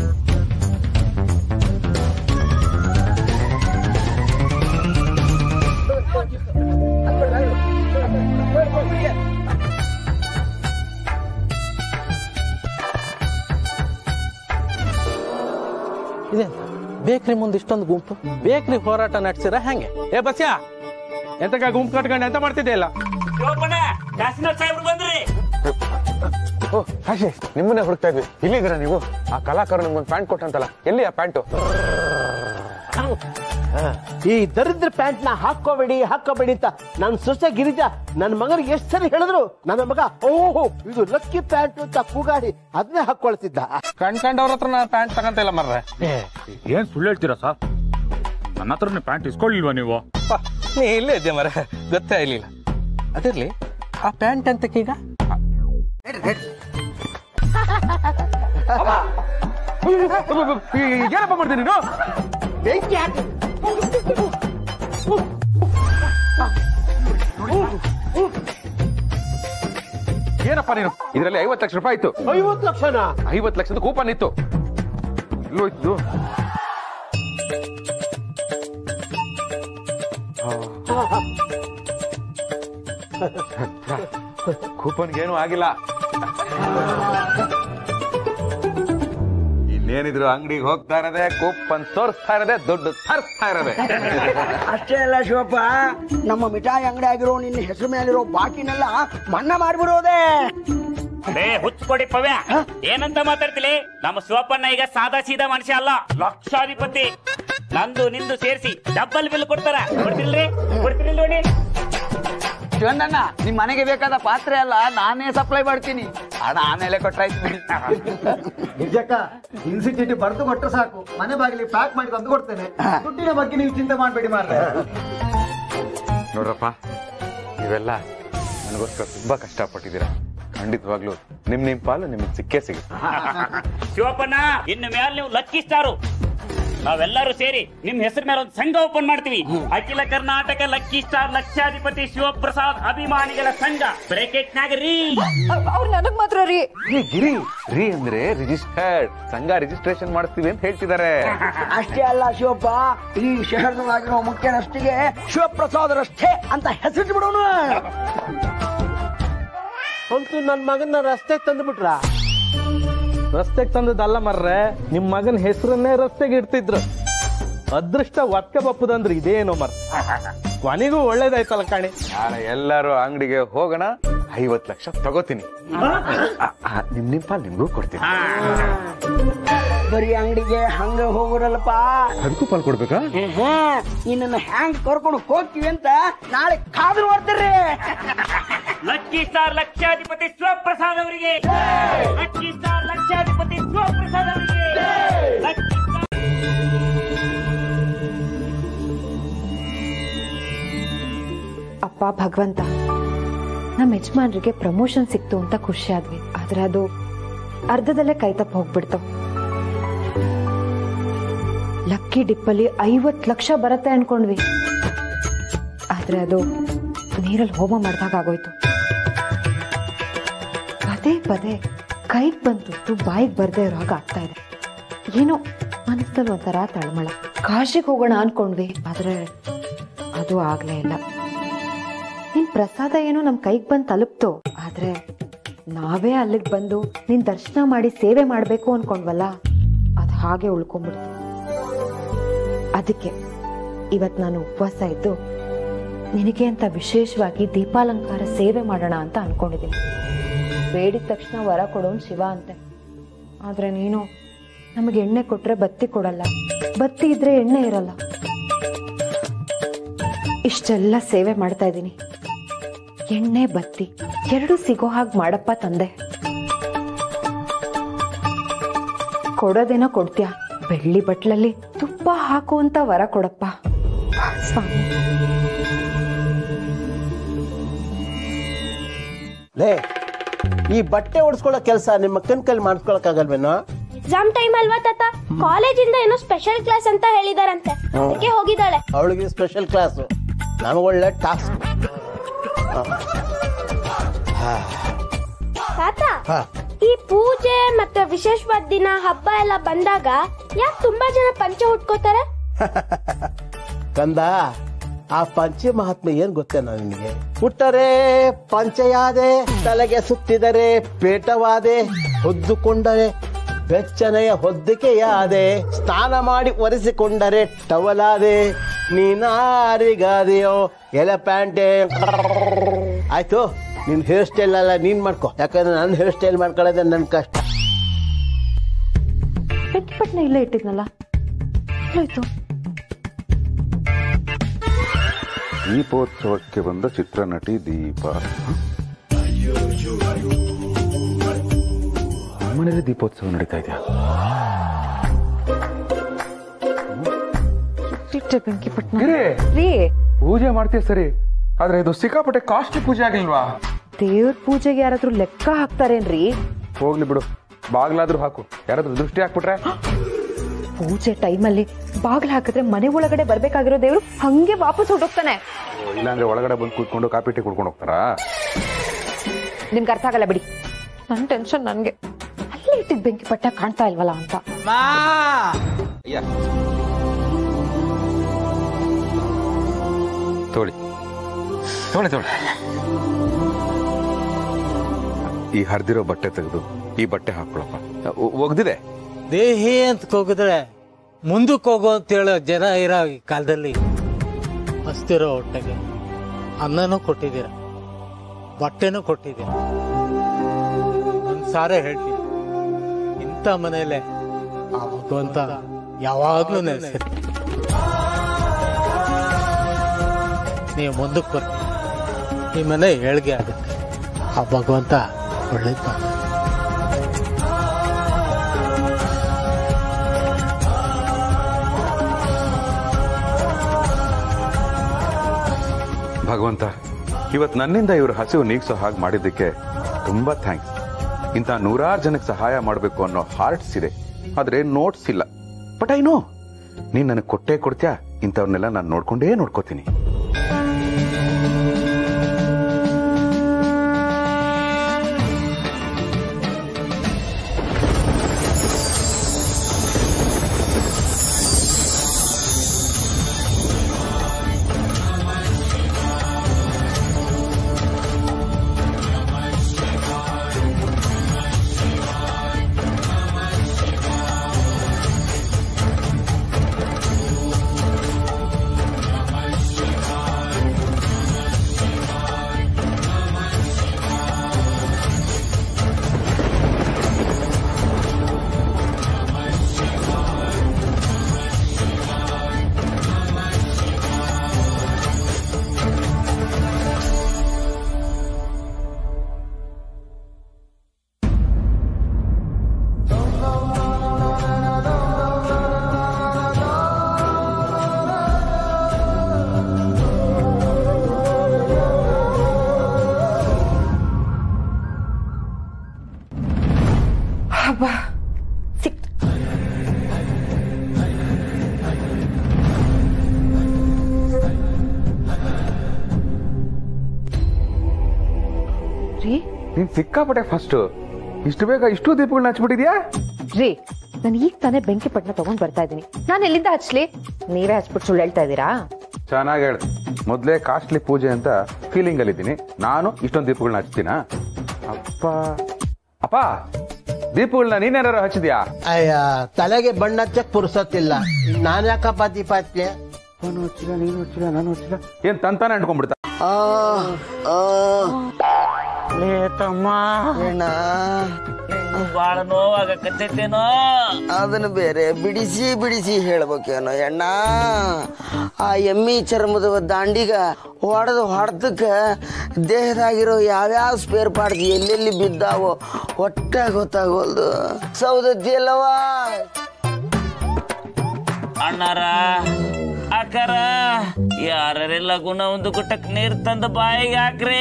ಇದೆ ಬೇಕ್ರಿ ಮುಂದೆ ಇಷ್ಟೊಂದು ಗುಂಪು ಬೇಕ್ರಿ ಹೋರಾಟ ನಡೆಸಿರ ಹೆಂಗೆ ಏ ಬಸ್ಯಾ ಎಂತಕ ಗುಂಪು ಕಟ್ಕೊಂಡು ಎಂತ ಮಾಡ್ತಿದ್ದೆ ಇಲ್ಲ ಶಿವಪ್ಪಣ್ಣ ಕಾಸಿನಾಥ್ ಸಾಹೇಬ್ರು ಬಂದ್ರಿ ಓ ಹಾಗೆ ನಿಮ್ಮನ್ನೇ ಹುಡುಕ್ತಾ ಇದ್ವಿ ಇಲ್ಲಿದ್ದೀರಾ ನೀವು ಆ ಕಲಾಕಾರ ನಿಮ್ಗೊಂದು ಪ್ಯಾಂಟ್ ಕೊಟ್ಟಂತಲ್ಲ ಎಲ್ಲಿ ಆ ಪ್ಯಾಂಟು ಈ ದರಿದ್ರ ಪ್ಯಾಂಟ್ ನ ಹಾಕೋಬೇಡಿ ಹಾಕೋಬೇಡಿ ಅಂತ ನನ್ ಸೊಸೆ ಗಿರಿಜಾ ನನ್ನ ಮಗನಿಗೆ ಎಷ್ಟು ಸರಿ ಹೇಳಿದ್ರು ನನ್ನ ಮಗ ಓಹೋ ಇದು ಲಕ್ಕಿ ಪ್ಯಾಂಟ್ ಅಂತ ಕೂಗಾಡಿ ಅದನ್ನೇ ಹಾಕೊಳ್ತಿದ್ದ ಕಣ್ಕಂಡವ್ರ ಹತ್ರ ನಾನು ಪ್ಯಾಂಟ್ ತಗಂತ ಇಲ್ಲ ಮರ್ರೆ ಏನ್ ಸುಳ್ಳು ಹೇಳ್ತೀರಾ ಸರ್ ನನ್ನ ಹತ್ರನೇ ಪ್ಯಾಂಟ್ ಇಸ್ಕೊಳ್ಳಿಲ್ವಾ ನೀವು ನೀ ಇಲ್ಲೇ ಇದ್ದೆ ಮರ ಗೊತ್ತೇ ಇರ್ಲಿಲ್ಲ ಅದಿರ್ಲಿ ಆ ಪ್ಯಾಂಟ್ ಅಂತಕ್ಕೀಗ ಏನಪ್ಪ ಮಾಡ್ತೀನಿ ನೀನು ಏನಪ್ಪ ನೀನು ಇದರಲ್ಲಿ ಐವತ್ತು ಲಕ್ಷ ರೂಪಾಯಿ ಇತ್ತು ಐವತ್ತು ಲಕ್ಷನಾ ಐವತ್ತು ಲಕ್ಷದ ಕೂಪನ್ ಇತ್ತು ಎಲ್ಲೋ ಇತ್ತು ಕೂಪನ್ಗೆ ಏನೂ ಆಗಿಲ್ಲ ಇನ್ನೇನಿದ್ರು ಅಂಗಡಿಗೆ ಹೋಗ್ತಾ ಇರೋದೆ ಕೂಪನ್ ತೋರಿಸ್ತಾ ಇರೋದೆ ದುಡ್ಡು ತರಿಸ್ತಾ ಇರೋದೆ ಅಷ್ಟೇ ಅಲ್ಲ ಶಿವಪ್ಪ ನಮ್ಮ ಮಿಠಾಯಿ ಅಂಗಡಿ ಆಗಿರೋ ನಿನ್ನ ಹೆಸರು ಮೇಲಿರೋ ಬಾಕಿನೆಲ್ಲ ಮನ್ನಾ ಮಾಡ್ಬಿಡೋದೆ ಏ ಹುಚ್ಕೊಡಿ ಪವ್ಯ ಏನಂತ ಮಾತಾಡ್ತಿಲಿ ನಮ್ಮ ಶಿವಪ್ಪಣ್ಣ ಈಗ ಸಾದಾ ಸೀದಾ ಮನುಷ್ಯ ಅಲ್ಲ ಲಕ್ಷಾಧಿಪತಿ ನಂದು ನಿಂದು ಸೇರಿಸಿ ಡಬ್ಬಲ್ ಬಿಲ್ ಕೊಡ್ತಾರ ಕೊಡ್ತಿಲ್ರಿ ಕೊಡ್ತಿರ್ಲಿ ನೋಡಿ ಶಿವಣ್ಣನ ನಿಮ್ ಮನೆಗೆ ಬೇಕಾದ ಪಾತ್ರೆ ಅಲ್ಲ ನಾನೇ ಸಪ್ಲೈ ಮಾಡ್ತೀನಿ ಹಣ ಆಮೇಲೆ ಕೊಟ್ರಾಯ್ತು ಬಿಡಿ. ನಿಜಕ್ಕ ಇನ್ಸಿ ಚೀಟಿ ಬರೆದು ಕೊಟ್ಟರೆ ಸಾಕು ಮನೆ ಬಾಗಿಲಿ ಪ್ಯಾಕ್ ಮಾಡಿ ತಂದು ಕೊಡ್ತೇನೆ ದುಡ್ಡಿನ ಬಗ್ಗೆ ನೀವು ಚಿಂತೆ ಮಾಡಬೇಡಿ ಮಾರ್ರೆ ನೋಡ್ರಪ್ಪ ಇವೆಲ್ಲ ನನಗೋಸ್ಕರ ತುಂಬಾ ಕಷ್ಟಪಟ್ಟಿದ್ದೀರಾ ಖಂಡಿತವಾಗ್ಲೂ ನಿಮ್ ನಿಮ್ ಪಾಲು ನಿಮಗೆ ಸಿಕ್ಕೇ ಸಿಗುತ್ತೆ ಶಿವಪ್ಪಣ್ಣ ಇನ್ನು ಮೇಲೆ ನೀವು ಲಕ್ಕಿ ಸ್ಟಾರು ನಾವೆಲ್ಲರೂ ಸೇರಿ ನಿಮ್ ಹೆಸರು ಮೇಲೆ ಒಂದು ಸಂಘ ಓಪನ್ ಮಾಡ್ತೀವಿ ಅಖಿಲ ಕರ್ನಾಟಕ ಲಕ್ಕಿ ಸ್ಟಾರ್ ಲಕ್ಷಾಧಿಪತಿ ಶಿವಪ್ರಸಾದ್ ಅಭಿಮಾನಿಗಳ ಸಂಘ ಬ್ರೇಕೆಟ್ನಾಗ ರೀ ಅವ್ರು ನನಗ್ ಮಾತ್ರ ರೀ ಏ, ಗಿರಿ ರೀ ಅಂದ್ರೆ ರಿಜಿಸ್ಟರ್ಡ್ ಸಂಘ ರಿಜಿಸ್ಟ್ರೇಷನ್ ಮಾಡಿಸ್ತೀವಿ ಅಂತ ಹೇಳ್ತಿದ್ದಾರೆ ಅಷ್ಟೇ ಅಲ್ಲ ಶಿವಪ್ಪ ಈ ಶಹರದೊಳಗಿರೋ ಮುಖ್ಯ ರಸ್ತೆಗೆ ಶಿವಪ್ರಸಾದ್ ರಸ್ತೆ ಅಂತ ಹೆಸರಿಟ್ಟು ಬಿಡೋನು ಅಂತೂ ನನ್ನ ಮಗನ ರಸ್ತೆಗೆ ತಂದು ರಸ್ತೆಗೆ ತಂದದಲ್ಲ ಮರ್ರೆ ನಿಮ್ಮ ಮಗನ ಹೆಸರನ್ನೇ ರಸ್ತೆಗೆ ಇಡ್ತಿದ್ರು ಅದೃಷ್ಟ ಒಕ್ಕ ಬಪ್ಪದಂದ್ರೆ ಇದೇನೋ ಮರ್ ಕೊನೆಗೂ ಒಳ್ಳೇದಾಯ್ತಲ್ಲ ಕಾಣಿ ನಾಳೆ ಎಲ್ಲರೂ ಅಂಗಡಿಗೆ ಹೋಗೋಣ ಐವತ್ ಲಕ್ಷ ತಗೋತೀನಿ ನಿಮ್ ನಿಮ್ ಪಾಲ್ ನಿಮ್ಗೂ ಕೊಡ್ತೀನಿ ಬರೀ ಅಂಗಡಿಗೆ ಹಂಗ ಹೋಗ್ರಲ್ಲಪ್ಪ ಅದಕ್ಕೂ ಪಾಲ್ ಕೊಡ್ಬೇಕಾ ನಿನ್ನ ಹ್ಯಾಂಗ್ ಕರ್ಕೊಂಡು ಹೋಗ್ತೀವಿ ಅಂತ ನಾಳೆ ಕಾದು ನೋಡ್ತೀರಿ ಲಕ್ಕಿ ಸ್ಟಾರ್ ಲಕ್ಷಾಧಿಪತಿ ಶಿವಪ್ರಸಾದ್ ಅವರಿಗೆ ಲಕ್ಕಿ ಸ್ಟಾರ್ ಲಕ್ಷಾಧಿಪತಿ ಶಿವಪ್ರಸಾದ್ ಅವರಿಗೆ ಲಕ್ಕಿ ಸ್ಟಾರ್ ಅಪ್ಪ ಭಗವಂತ ನಮ್ಮ ಯಜಮಾನ್ರಿಗೆ ಪ್ರಮೋಷನ್ ಸಿಕ್ತು ಅಂತ ಖುಷಿ ಆದ್ವಿ ಆದ್ರೆ ಅದು ಅರ್ಧದಲ್ಲೇ ಕೈ ತಪ್ಪ ಹೋಗ್ಬಿಡ್ತು ಲಕ್ಕಿ ಡಿಪ್ಪಲ್ಲಿ ಐವತ್ ಲಕ್ಷ ಬರತ್ತೆ ಅನ್ಕೊಂಡ್ವಿ ಆದ್ರೆ ಅದು ನೀರಲ್ಲಿ ಹೋಮ ಮಾಡ್ದಾಗ ಆಗೋಯ್ತು ಪದೇ ಪದೇ ಕೈಗ್ ಬಂತು ಬಾಯಿಗೆ ಬರ್ದೇ ಇರೋ ಹಾಗೆ ಆಗ್ತಾ ಇದೆ ಏನೋ ಮನಸ್ಸಲ್ಲಿ ಒಂಥರ ತಳಮಳ ಕಾಶಿಗೆ ಹೋಗೋಣ ಅನ್ಕೊಂಡ್ವಿ ಆದ್ರೆ ಅದು ಆಗ್ಲೇ ಇಲ್ಲ ನಿನ್ ಪ್ರಸಾದ ಏನೋ ನಮ್ ಕೈಗ್ ಬಂದ್ ತಲುಪ್ತು ಆದ್ರೆ ನಾವೇ ಅಲ್ಲಿಗ್ ಬಂದು ನಿನ್ ದರ್ಶನ ಮಾಡಿ ಸೇವೆ ಮಾಡ್ಬೇಕು ಅನ್ಕೊಂಡ್ವಲ್ಲ ಅದ್ ಹಾಗೆ ಉಳ್ಕೊಂಡ್ಬಿಡ್ತು ಅದಕ್ಕೆ ಇವತ್ ನಾನು ಉಪವಾಸ ಇದ್ದು ನಿನಗೆ ಅಂತ ವಿಶೇಷವಾಗಿ ದೀಪಾಲಂಕಾರ ಸೇವೆ ಮಾಡೋಣ ಅಂತ ಅನ್ಕೊಂಡಿದ್ದೀನಿ ಬೇಡಿದ ತಕ್ಷಣ ವರ ಕೊಡೋನ್ ಶಿವ ಅಂತೆ ಆದ್ರೆ ನೀನು ನಮಗೆ ಎಣ್ಣೆ ಕೊಟ್ರೆ ಬತ್ತಿ ಕೊಡಲ್ಲ ಬತ್ತಿ ಇದ್ರೆ ಎಣ್ಣೆ ಇರಲ್ಲ ಇಷ್ಟೆಲ್ಲ ಸೇವೆ ಮಾಡ್ತಾ ಇದ್ದೀನಿ ಎಣ್ಣೆ ಬತ್ತಿ ಎರಡು ಸಿಗೋ ಹಾಗೆ ಮಾಡಪ್ಪ ತಂದೆ ಕೊಡೋದೇನೋ ಕೊಡ್ತೀಯ ಬೆಳ್ಳಿ ಬಟ್ಲಲ್ಲಿ ತುಪ್ಪ ಹಾಕುವಂತ ವರ ಕೊಡಪ್ಪ ಸ್ವಾಮಿ ಲೇ ಈ ಬಟ್ಟೆ ಓಡಿಸ್ಕೊಳ್ಳೋ ಕೆಲಸ ನಿಮ್ಮ ಅಕ್ಕನ ಕೈಲಿ ಮಾಡಿಸ್ಕೊಳಕ್ ಆಗಲ್ವೇನೋ ಎಕ್ಸಾಮ್ ಟೈಮ್ ಅಲ್ವಾ ತಾತ ಕಾಲೇಜಿಂದ ಏನೋ ಸ್ಪೆಷಲ್ ಕ್ಲಾಸ್ ಅಂತ ಹೇಳಿದಾರಂತೆ ಅದಕ್ಕೆ ಹೋಗಿದ್ದಾಳೆ ಅವಳಿಗೆ ಸ್ಪೆಷಲ್ ಕ್ಲಾಸ್ ನಮಗೊಳ್ಳೆ ಟಾಸ್ಕ್ ತಾತ ಈ ಪೂಜೆ ಮತ್ತೆ ವಿಶೇಷವಾದ ದಿನ ಹಬ್ಬ ಎಲ್ಲ ಬಂದಾಗ ಯಾಕೆ ತುಂಬಾ ಜನ ಪಂಚ ಉಟ್ಕೋತಾರೆ ಕಂದ ಆ ಪಂಚ ಮಹಾತ್ಮೆ ಏನ್ ಗೊತ್ತೇನ ನಿನಗೆ ಹುಟ್ಟರೆ ಪಂಚಯಾದೆ ತಲೆಗೆ ಸುತ್ತಿದರೆ ಪೇಟವಾದೆ ಹೊದ್ದುಕೊಂಡರೆ ಬೆಚ್ಚನೆಯ ಹೊದ್ದಿಕೆಯಾದೆ ಸ್ನಾನ ಮಾಡಿ ಒರೆಸಿಕೊಂಡರೆ ಟವಲಾದೆ ನೀನಾರಿಗಾದೆಯೋ ಎಲೆ ಪ್ಯಾಂಟೆ ಆಯ್ತು ನಿನ್ ಹೇರ್ ಸ್ಟೈಲ್ ಅಲ್ಲ ನೀನ್ ಮಾಡ್ಕೊ ಯಾಕಂದ್ರೆ ನನ್ನ ಹೇರ್ ಸ್ಟೈಲ್ ಮಾಡ್ಕೊಳ್ಳೋದೇ ನನ್ ಕಷ್ಟ ಬೆಂಕಿಪಟ್ನ ಇಲ್ಲೇ ಇಟ್ಟಿದ್ನಲ್ಲ ಎಲ್ಲೋಯ್ತು ದೀಪೋತ್ಸವಕ್ಕೆ ಬಂದ ಚಿತ್ರನಟಿ ದೀಪ ಮನೇಲಿ ದೀಪೋತ್ಸವ ನಡೀತಾ ಇದೆಯಾ ಇಟ್ಟೆ ಬೆಂಕಿಪಟ್ನ ಗಿರಿ ರೀ ಪೂಜೆ ಮಾಡ್ತೀವಿ ಸರಿ ಆದ್ರೆ ಇದು ಸಿಕ್ಕಾಪಟ್ಟೆ ಕಾಸ್ಟ್ಲಿ ಪೂಜೆ ಆಗಿಲ್ವಾ ದೇವ್ರ ಪೂಜೆಗೆ ಯಾರಾದ್ರೂ ಲೆಕ್ಕ ಹಾಕ್ತಾರೇನ್ರಿ ಹೋಗ್ಲಿ ಬಿಡು ಬಾಗ್ಲಾದ್ರೂ ಹಾಕು ಯಾರಾದ್ರೂ ದೃಷ್ಟಿ ಹಾಕ್ಬಿಟ್ರೆ ಪೂಜೆ ಟೈಮಲ್ಲಿ ಬಾಗ್ಲ ಹಾಕಿದ್ರೆ ಮನೆ ಒಳಗಡೆ ಬರ್ಬೇಕಾಗಿರೋ ದೇವ್ರು ಹಂಗೆ ವಾಪಸ್ ಹೊರಟೋಗ್ತಾನೆ ಇಲ್ಲಾಂದ್ರೆ ಒಳಗಡೆ ಬಂದು ಕೂತ್ಕೊಂಡು ಕಾಪಿ ಟೀ ಕುಡ್ಕೊಂಡು ಹೋಗ್ತಾರಾ ನಿಮ್ಗೆ ಅರ್ಥ ಆಗಲ್ಲ ಬಿಡಿ ನನ್ ಟೆನ್ಷನ್ ನನ್ಗೆ ಅಲ್ಲೇ ಇಟ್ಟಿದ್ ಬೆಂಕಿ ಪಟ್ಟ ಕಾಣ್ತಾ ಇಲ್ವಲ್ಲ ಅಂತ ತೋಳಿ ತೋಳಿ ತೋಳಿ ಈ ಹರಿದಿರೋ ಬಟ್ಟೆ ತೆಗೆದು ಈ ಬಟ್ಟೆ ಹಾಕೊಳಪ್ಪ ಒ- ಒಗ್ದಿದೆ ದೇಹಿ ಅಂತ ಹೋಗಿದ್ರೆ ಮುಂದಕ್ಕೆ ಹೋಗೋ ಅಂತ ಹೇಳೋ ಜನ ಇರೋ ಈ ಕಾಲದಲ್ಲಿ ಹಸ್ತಿರೋ ಹೊಟ್ಟೆಗೆ ಅನ್ನನೂ ಕೊಟ್ಟಿದ್ದೀರ ಬಟ್ಟೆನೂ ಕೊಟ್ಟಿದ್ದೀರ ಒಂದು ಸಾರೇ ಹೇಳ್ತೀನಿ ಇಂಥ ಮನೇಲೆ ಆ ಭಗವಂತ ಯಾವಾಗ್ಲೂ ನೆನೆಸಿರಿ ನೀವು ಮುಂದಕ್ಕೆ ಬರ್ತೀರಿ ಈ ಮನೆ ಏಳ್ಗೆ ಆಗುತ್ತೆ ಆ ಭಗವಂತ ಒಳ್ಳೇದು ಮಾಡ್ತಾನೆ ಭಗವಂತ ಇವತ್ತು ನನ್ನಿಂದ ಇವ್ರ ಹಸಿವು ನೀಗ್ಸೋ ಹಾಗೆ ಮಾಡಿದ್ದಕ್ಕೆ ತುಂಬಾ ಥ್ಯಾಂಕ್ಸ್ ಇಂಥ ನೂರಾರು ಜನಕ್ಕೆ ಸಹಾಯ ಮಾಡಬೇಕು ಅನ್ನೋ ಹಾರ್ಟ್ಸ್ ಇದೆ ಆದ್ರೆ ನೋಟ್ಸ್ ಇಲ್ಲ ಬಟ್ ಐ ನೋ ನೀನ್ ನನಗೆ ಕೊಟ್ಟೇ ಕೊಡ್ತೀಯಾ ಇಂಥವ್ರನ್ನೆಲ್ಲ ನಾನು ನೋಡ್ಕೊಂಡೇ ನೋಡ್ಕೋತೀನಿ ಹಬ್ಬ ರೀ ನೀನ್ ಸಿಕ್ಕಾಪಟ್ಟೆ ಫಸ್ಟ್ ಇಷ್ಟು ಬೇಗ ಇಷ್ಟು ದೀಪಗಳನ್ನ ಹಚ್ಬಿಟ್ಟಿದ್ಯಾ ರೀ ನಾನು ಈಗ ತಾನೇ ಬೆಂಕಿ ಪಟ್ಟಣ ತಗೊಂಡ್ ಬರ್ತಾ ಇದ್ದೀನಿ ನಾನು ಎಲ್ಲಿಂದ ಹಚ್ಲಿ ನೀವೇ ಹಚ್ಬಿಟ್ಟು ಸುಳ್ಳು ಹೇಳ್ತಾ ಇದ್ದೀರಾ ಚೆನ್ನಾಗಿ ಹೇಳ ಮೊದಲೇ ಕಾಸ್ಟ್ಲಿ ಪೂಜೆ ಅಂತ ಫೀಲಿಂಗ್ ಅಲ್ಲಿ ಇದ್ದೀನಿ ನಾನು ಇಷ್ಟೊಂದು ದೀಪಗಳನ್ನ ಹಚ್ತೀನ ಅಪ್ಪ ಅಪ್ಪ ದೀಪಗಳನ್ನ ನೀನೇನಾರು ಹಚ್ಚಿದ್ಯಾ ಅಯ್ಯ ತಲೆಗೆ ಬಣ್ಣ ಹಚ್ಚಕ್ ಪುರ್ಸತ್ತಿಲ್ಲ ನಾನ್ ಯಾಕಪ್ಪ ದೀಪ ಹಚ್ಚಿ ಅವನು ಹಚ್ಚಿದ ನೀನು ಹಚ್ಚಿದ ನಾನು ಹಚ್ಚಿದ ಏನ್ ತಂತಾನೆ ಅಂಟ್ಕೊಂಡ್ಬಿಡ್ತಾ ಆ ಆ ಲೇ ತಮ್ಮ ಅಣ್ಣ ಬಾಳ ನೋವಾಗಕತ್ತೈತೇನೋ ಅದನ್ನು ಬೇರೆ ಬಿಡಿಸಿ ಬಿಡಿಸಿ ಹೇಳ್ಬೇಕೇನೋ ಎಣ್ಣ ಆ ಎಮ್ಮಿ ಚರ್ಮದ ದಾಂಡಿಗ ಹೊಡೆದು ಹೊಡೆದಕ್ಕ ದೇಹದಾಗಿರೋ ಯಾವ್ಯಾವ ಸ್ಪೇರ್ ಪಾರ್ಟ್ಸ್ ಎಲ್ಲೆಲ್ಲಿ ಬಿದ್ದಾವೋ ಒಟ್ಟ ಗೊತ್ತಾಗೋಲ್ದು ಸೌದತ್ತಿ ಅಲ್ಲವಾ ಅಣ್ಣಾರ ಅಕ್ಕರ ಯಾರೆಲ್ಲ ಗುಣ ಒಂದು ಗುಟ್ಟಕ್ ನೀರ್ ತಂದು ಬಾಯಿಗೆ ಹಾಕ್ರಿ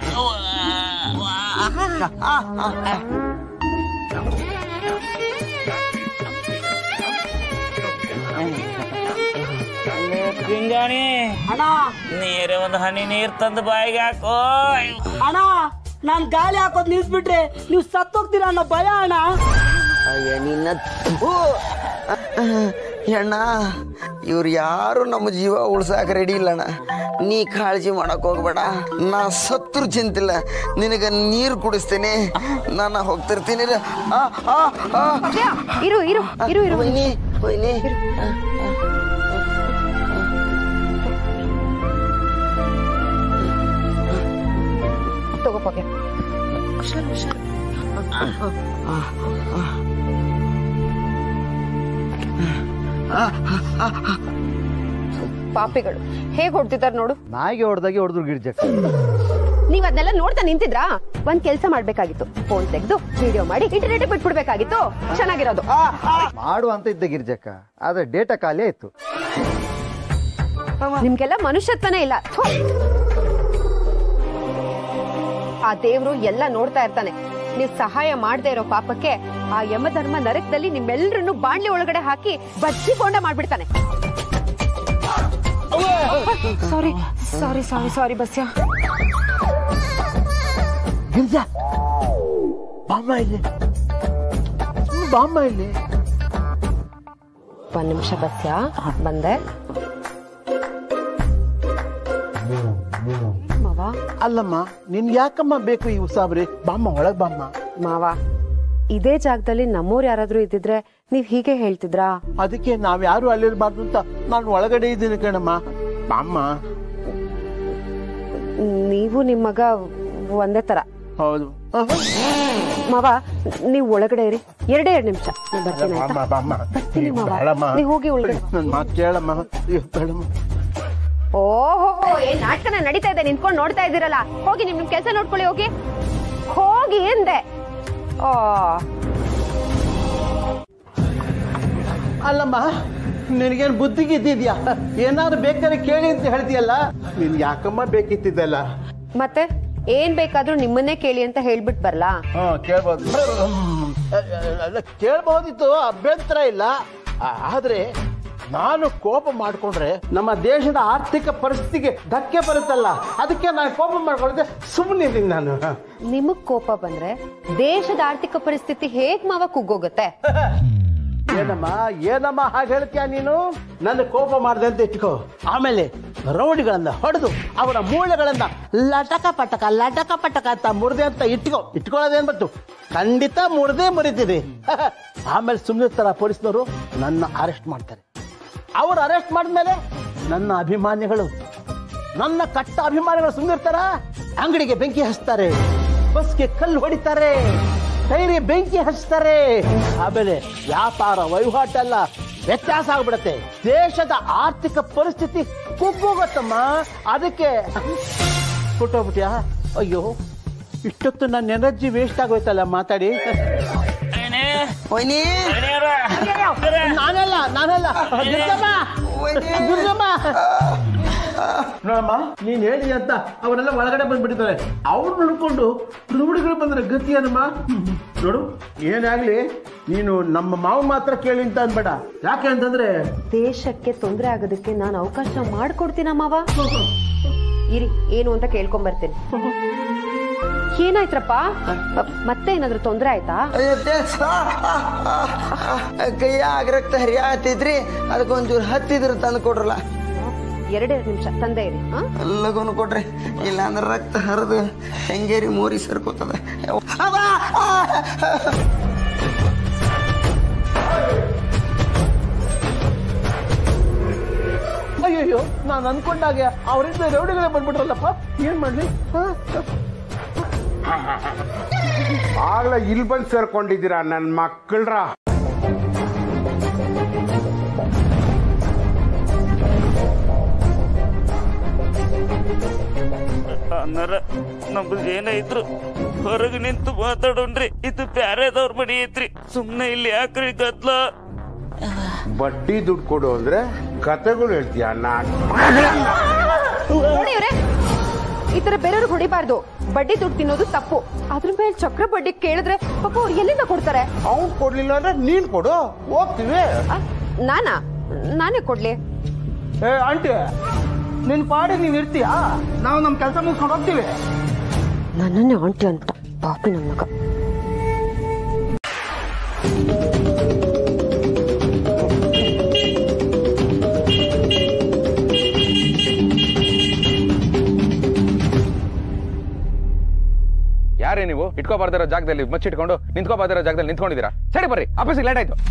ಪಿಂಗಾಣಿ ಅಣ್ಣ ನೀರೇ ಒಂದು ಹನಿ ನೀರ್ ತಂದು ಬಾಯಿಗೆ ಹಾಕೋ ಅಣ್ಣ ನಾನ್ ಗಾಳಿ ಹಾಕೋದ್ ನಿಲ್ಸ್ಬಿಟ್ರೆ ನೀವು ಸತ್ತೋಗ್ತೀರಾ ಅನ್ನೋ ಭಯ ಅಣ್ಣ ಅಯ್ಯ ನಿನ್ನ ಥು. ಅಣ್ಣ ಇವ್ರು ಯಾರು ನಮ್ಮ ಜೀವ ಉಳ್ಸಾಕ ರೆಡಿ ಇಲ್ಲಣ್ಣ ನೀ ಕಾಳಜಿ ಮಾಡಕ್ ಹೋಗ್ಬೇಡ ನಾ ಸತ್ರು ಚಿಂತಿಲ್ಲ ನಿನಗ ನೀರು ಕುಡಿಸ್ತೇನೆ ನಾನು ಹೋಗ್ತಿರ್ತೀನಿ ರ. ಆ, ಆ, ಆ. ಇರು ಇರು ಇರು ಇರು ವೈನಿ ವೈನಿ ತಗೋಪಗೆ ಪಾಪಿಗಳು ಹೇಗ್ ಹೊಡ್ತಿದಾರ ನೋಡು ನಾಯಿಗೆ ಹೊಡೆದಾಗೆ ಹೊಡೆದ್ರು ಗಿರ್ಜಕ್ಕ ನೀವ್ ಅದನ್ನೆಲ್ಲ ನೋಡ್ತಾ ನಿಂತಿದ್ರಾ ಒಂದ್ ಕೆಲ್ಸ ಮಾಡ್ಬೇಕಾಗಿತ್ತು ಫೋನ್ ತೆಗ್ದು ವಿಡಿಯೋ ಮಾಡಿ ಇಂಟರ್ನೆಟ್ ಬಿಟ್ಬಿಡ್ಬೇಕಾಗಿತ್ತು ಚೆನ್ನಾಗಿರೋದು ಮಾಡು ಅಂತ ಇದ್ದ ಗಿರ್ಜಕ್ಕ ಆದ್ರೆ ಡೇಟಾ ಖಾಲಿ ಆಯ್ತು ನಿಮ್ಗೆಲ್ಲ ಮನುಷ್ಯತ್ವನೇ ಇಲ್ಲ ಥು. ಆ ದೇವ್ರು ಎಲ್ಲ ನೋಡ್ತಾ ಇರ್ತಾನೆ ನೀವ್ ಸಹಾಯ ಮಾಡದೇ ಇರೋ ಪಾಪಕ್ಕೆ ಆ ಯಮಧರ್ಮ ನರಕದಲ್ಲಿ ನಿಮ್ಮೆಲ್ರನ್ನು ಬಾಣ್ಲಿ ಒಳಗಡೆ ಹಾಕಿ ಬಜ್ಜಿ ಬೋಂಡ ಮಾಡ್ಬಿಡ್ತಾನೆ ಸಾರಿ ಸಾರಿ ಸಾರಿ ಸಾರಿ ಬಸ್ಯ ಗಿರ್ಜಾ ಬಾಮ್ಮ ಇಲ್ಲಿ ಬಾಮ್ಮ ಇಲ್ಲಿ ಒಂದ್ ನಿಮಿಷ ಬಸ್ಯ ಬಂದೆ ಮಾವ ಅಲ್ಲಮ್ಮ ನಿನ್ ಯಾಕಮ್ಮ ಬೇಕು ಈ ಉಸಾಬ್ರಿ ಬಾಮ್ಮ ಒಳಗ್ ಬಾಮ್ಮ ಮಾವ ಇದೇ ಜಾಗದಲ್ಲಿ ನಮ್ಮೋರ್ ಯಾರಾದ್ರೂ ಇದ್ದಿದ್ರೆ ನೀವ್ ಹೀಗೆ ಹೇಳ್ತಿದ್ರಾ ಅದಕ್ಕೆ ನಾವ್ ಯಾರು ಅಲ್ಲಿರ್ಬಾರ್ದು ಅಂತ ನಾನು ಒಳಗಡೆ ಇದ್ದೀನಿ ಕಣಮ್ಮ ಬಾಮ್ಮ ನೀವು ನಿಮ್ ಮಗ ಒಂದೇ ತರ ಹೌದು ಮಾವ ನೀವ್ ಒಳಗಡೆ ಇರಿ ಎರಡೇ ಎರಡ್ ನಿಮಿಷ ನಾನ್ ಬರ್ತೀನಿ ಆಯ್ತಾ? ಬಾಮ್ಮ ಬಾಮ್ಮ ಬರ್ತೀನಿ ಮಾವ ಬೇಡಮ್ಮ. ನೀವ್ ಹೋಗಿ ಒಳಗಡೆ ನನ್ ಮಾತು ಕೇಳಮ್ಮ ಅಯ್ಯೋ, ಬೇಡಮ್ಮ ಓಹೋ ಏನ್ ನಾಟಕನ ನಡೀತಾ ಇದೆ ನಿಂತ್ಕೊಂಡು ನೋಡ್ತಾ ಇದ್ದೀರಲ್ಲ ಹೋಗಿ ನಿಮ್ ನಿಮ್ ಕೆಲಸ ನೋಡ್ಕೊಳ್ಳಿ ಹೋಗಿ ಹೋಗಿ ಎಂದೆ ಓ ಅಲ್ಲಮ್ಮ ನಿನಗೇನು ಬುದ್ಧಿ ಗಿದ್ದಿದ್ಯಾ ಏನಾದ್ರು ಬೇಕಾದ್ರೆ ಕೇಳಿ ಅಂತ ಹೇಳ್ತೀಯಲ್ಲ ನೀನ್ ಯಾಕಮ್ಮ ಬೇಕಿತ್ತಿದ್ದಲ್ಲ ಮತ್ತೆ ಏನ್ ಬೇಕಾದ್ರೂ ನಿಮ್ಮನ್ನೇ ಕೇಳಿ ಅಂತ ಹೇಳ್ಬಿಟ್ ಬರ್ಲಾ ಹಾ ಕೇಳ್ಬೋದು ಅಲ್ಲ, ಕೇಳ್ಬಹುದಿತ್ತು ಅಭ್ಯಂತರ ಇಲ್ಲ ಆ- ಆದ್ರೆ ನಾನು ಕೋಪ ಮಾಡ್ಕೊಂಡ್ರೆ ನಮ್ಮ ದೇಶದ ಆರ್ಥಿಕ ಪರಿಸ್ಥಿತಿಗೆ ಧಕ್ಕೆ ಬರುತ್ತಲ್ಲ ಅದಕ್ಕೆ ನಾನು ಕೋಪ ಮಾಡ್ಕೊಳ್ಳದೆ ಸುಮ್ಮನೆ ನಾನು ನಿಮಗ್ ಕೋಪ ಬಂದ್ರೆ ದೇಶದ ಆರ್ಥಿಕ ಪರಿಸ್ಥಿತಿ ಹೇಗ್ ಮಾವ ಕುಗ್ಗೋಗತ್ತೆ ಏನಮ್ಮ ಏನಮ್ಮ ಹಾಗೆ ಹೇಳ್ತೀಯ ನೀನು ನನ್ನ ಕೋಪ ಮಾಡ್ದೆ ಅಂತ ಇಟ್ಕೋ ಆಮೇಲೆ ರೌಡಿಗಳನ್ನ ಹೊಡೆದು ಅವರ ಮೂಳೆಗಳನ್ನ ಲಟಕ ಪಟಕ ಲಟಕ ಪಟಕ ಅಂತ ಮುರಿದೆ ಅಂತ ಇಟ್ಕೋ ಇಟ್ಕೊಳ್ಳೋದೇನ್ ಬತ್ತು ಖಂಡಿತ ಮುರಿದೇ ಮುರಿತೀನಿ ಆಮೇಲೆ ಸುಮ್ಮನಿರ್ತಾರ ಪೊಲೀಸ್ನವರು ನನ್ನ ಅರೆಸ್ಟ್ ಮಾಡ್ತಾರೆ ಅವ್ರು ಅರೆಸ್ಟ್ ಮಾಡಿದ್ಮೇಲೆ ನನ್ನ ಅಭಿಮಾನಿಗಳು ನನ್ನ ಕಟ್ಟ ಅಭಿಮಾನಿಗಳು ಸುಮ್ಮನಿರ್ತಾರ ಅಂಗಡಿಗೆ ಬೆಂಕಿ ಹಚ್ತಾರೆ ಬಸ್ಗೆ ಕಲ್ಲು ಹೊಡಿತಾರೆ ಟೈರಿಗೆ ಬೆಂಕಿ ಹಚ್ತಾರೆ ಆಮೇಲೆ ವ್ಯಾಪಾರ ವಹಿವಾಟೆಲ್ಲ ವ್ಯತ್ಯಾಸ ಆಗ್ಬಿಡತ್ತೆ ದೇಶದ ಆರ್ಥಿಕ ಪರಿಸ್ಥಿತಿ ಕುಗ್ಗೋಗತ್ತಮ್ಮ ಅದಕ್ಕೆ ಕೊಟ್ಟೋಗ್ಬಿಟ್ಯಾ ಅಯ್ಯೋ ಇಷ್ಟೊತ್ತು ನನ್ನ ಎನರ್ಜಿ ವೇಸ್ಟ್ ಆಗೋಯ್ತಲ್ಲ ಮಾತಾಡಿ ವೈನಿ ನಾನಲ್ಲ ನಾನಲ್ಲ ದುರ್ಗಮ್ಮ ದುರ್ಗಮ್ಮ ನೋಡಮ್ಮ ನೀನ್ ಹೇಳಿದೆ ಅಂತ ಅವರೆಲ್ಲ ಒಳಗಡೆ ಬಂದ್ಬಿಟ್ಟಿದ್ದಾರೆ ಅವ್ರು ನೋಡ್ಕೊಂಡು ರುಬುಡಿಗಳು ಬಂದ್ರೆ ಗತಿ ಏನಮ್ಮ ನೋಡು ಏನಾಗ್ಲಿ ನೀನು ನಮ್ಮ ಮಾವು ಮಾತ್ರ ಕೇಳಿ ಅಂತ ಅನ್ಬೇಡ ಯಾಕೆ ಅಂತಂದ್ರೆ ದೇಶಕ್ಕೆ ತೊಂದರೆ ಆಗೋದಕ್ಕೆ ನಾನು ಅವಕಾಶ ಮಾಡ್ಕೊಡ್ತೀನಮ್ಮವ ಇರಿ ಏನು ಅಂತ ಕೇಳ್ಕೊಂಡ್ ಬರ್ತೇನೆ ಏನಾಯ್ತ್ರಪ್ಪ ಮತ್ತೆ ಏನಾದ್ರೂ ತೊಂದರೆ ಆಯ್ತಾ ಕೈಯಾಗ ರಕ್ತ ಹರಿಯಾತಿದ್ರಿ ಅದಕ್ಕೊಂಚೂರು ಹತ್ತಿದ್ರು ತಂದು ಕೊಡ್ರಲ್ಲ ಎರಡೆರಡು ನಿಮಿಷ ತಂದೆ ಇರಿ ಆ? ಲಗುನು ಕೊಡ್ರಿ ಇಲ್ಲ ಅಂದ್ರೆ ರಕ್ತ ಹರಿದು ಹೆಂಗೇರಿ ಮೋರಿ ಸರ್ಕೋತದ ಅಯ್ಯಯ್ಯೋ ನಾನು ಅನ್ಕೊಂಡಾಗೆ ಅವರಿಂದ ರೌಡಿಗಳೇ ಬಂದ್ಬಿಟ್ರಲ್ಲಪ್ಪ ಏನ್ ಮಾಡ್ಲಿ ಹ? ಆಗ್ಲೇ ಇಲ್ಲಿ ಬಂದು ಸೇರ್ಕೊಂಡಿದ್ದೀರಾ ನನ್ನ ಮಕ್ಕಳ್ರ ಅಣ್ಣರ ನಮ್ದು ಏನೇ ಇದ್ರು ಹೊರಗೆ ನಿಂತು ಮಾತಾಡೋಣ್ರಿ ಇದು ಬ್ಯಾರೆದವ್ರ ಮನಿ ಐತ್ರಿ ಸುಮ್ನೆ ಇಲ್ಲಿ ಯಾಕ್ರಿ ಗದ್ಲ ಬಡ್ಡಿ ದುಡ್ಡು ಕೊಡು ಅಂದ್ರೆ ಕತೆಗಳು ಹೇಳ್ತೀಯ ನಾನು ನೋಡಿ ಇವ್ರೆ ಈ ತರ ಬೇರೆಯವ್ರಿಗೆ ಹೊಡಿಬಾರ್ದು ಬಡ್ಡಿ ದುಡ್ಡು ತಿನ್ನೋದು ತಪ್ಪು ಅದ್ರ ಮೇಲೆ ಚಕ್ರ ಬಡ್ಡಿ ಕೇಳಿದ್ರೆ ಪಾಪ ಅವ್ರು ಎಲ್ಲಿಂದ ಕೊಡ್ತಾರೆ ಅವ್ನು ಕೊಡ್ಲಿಲ್ಲ ಅಂದ್ರೆ ನೀನ್ ಕೊಡು ಹೋಗ್ತೀವಿ ನಾನಾ ನಾನೇ ಕೊಡ್ಲಿ ಏ ಆಂಟಿ ನಿನ್ ಪಾಡಿ ನೀನ್ ಇರ್ತೀಯಾ ನಾವು ನಮ್ ಕೆಲಸ ಮುಗಿಸ್ಕೊಂಡು ಹೋಗ್ತೀವಿ ನನ್ನನ್ನೇ ಆಂಟಿ ಅಂತ ಪಾಪಿ ನನ್ನ ಮಗ ಯಾರೇ ನೀವು ಇಟ್ಕೋಬಾರ್ದಿರೋ ಜಾಗದಲ್ಲಿ ಮಚ್ಚಿಟ್ಕೊಂಡು ನಿಂತ್ಕೋಬಾರ್ದಿರೋ ಜಾಗದಲ್ಲಿ ನಿಂತ್ಕೊಂಡಿದ್ದೀರಾ ಸರಿ ಬರ್ರಿ ಆಫೀಸಿಗೆ ಲೇಟ್ ಆಯ್ತು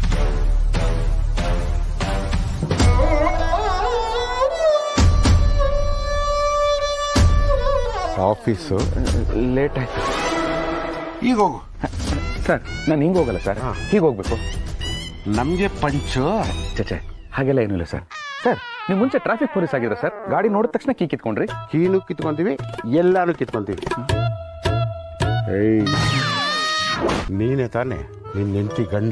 ಆಫೀಸು ಲೇಟ್ ಆಯ್ತು ಈಗ ಹೋಗು ಸರ್ ನಾನು ಹಿಂಗೆ ಹೋಗಲ್ಲ ಸರ್ ಹೀಗೆ ಹೋಗ್ಬೇಕು ನಮ್ಗೆ ಪಂಚು ಚಚೆ ಹಾಗೆಲ್ಲ ಏನಿಲ್ಲ ಸರ್ ಸರ್ ನೀವು ಮುಂಚೆ ಟ್ರಾಫಿಕ್ ಪೊಲೀಸ್ ಆಗಿದ್ರ ಸರ್ ಗಾಡಿ ನೋಡಿದ ತಕ್ಷಣ ಕೀ ಕಿತ್ಕೊಂಡ್ರಿ ಕೀನು ಕಿತ್ಕೊಂತೀವಿ ಎಲ್ಲಾನು ಕಿತ್ಕೊಂತೀವಿ ಏಯ್ ನೀನೇ ತಾನೆ ನಿನ್ನ ಹೆಂಡತಿ ಗಂಡ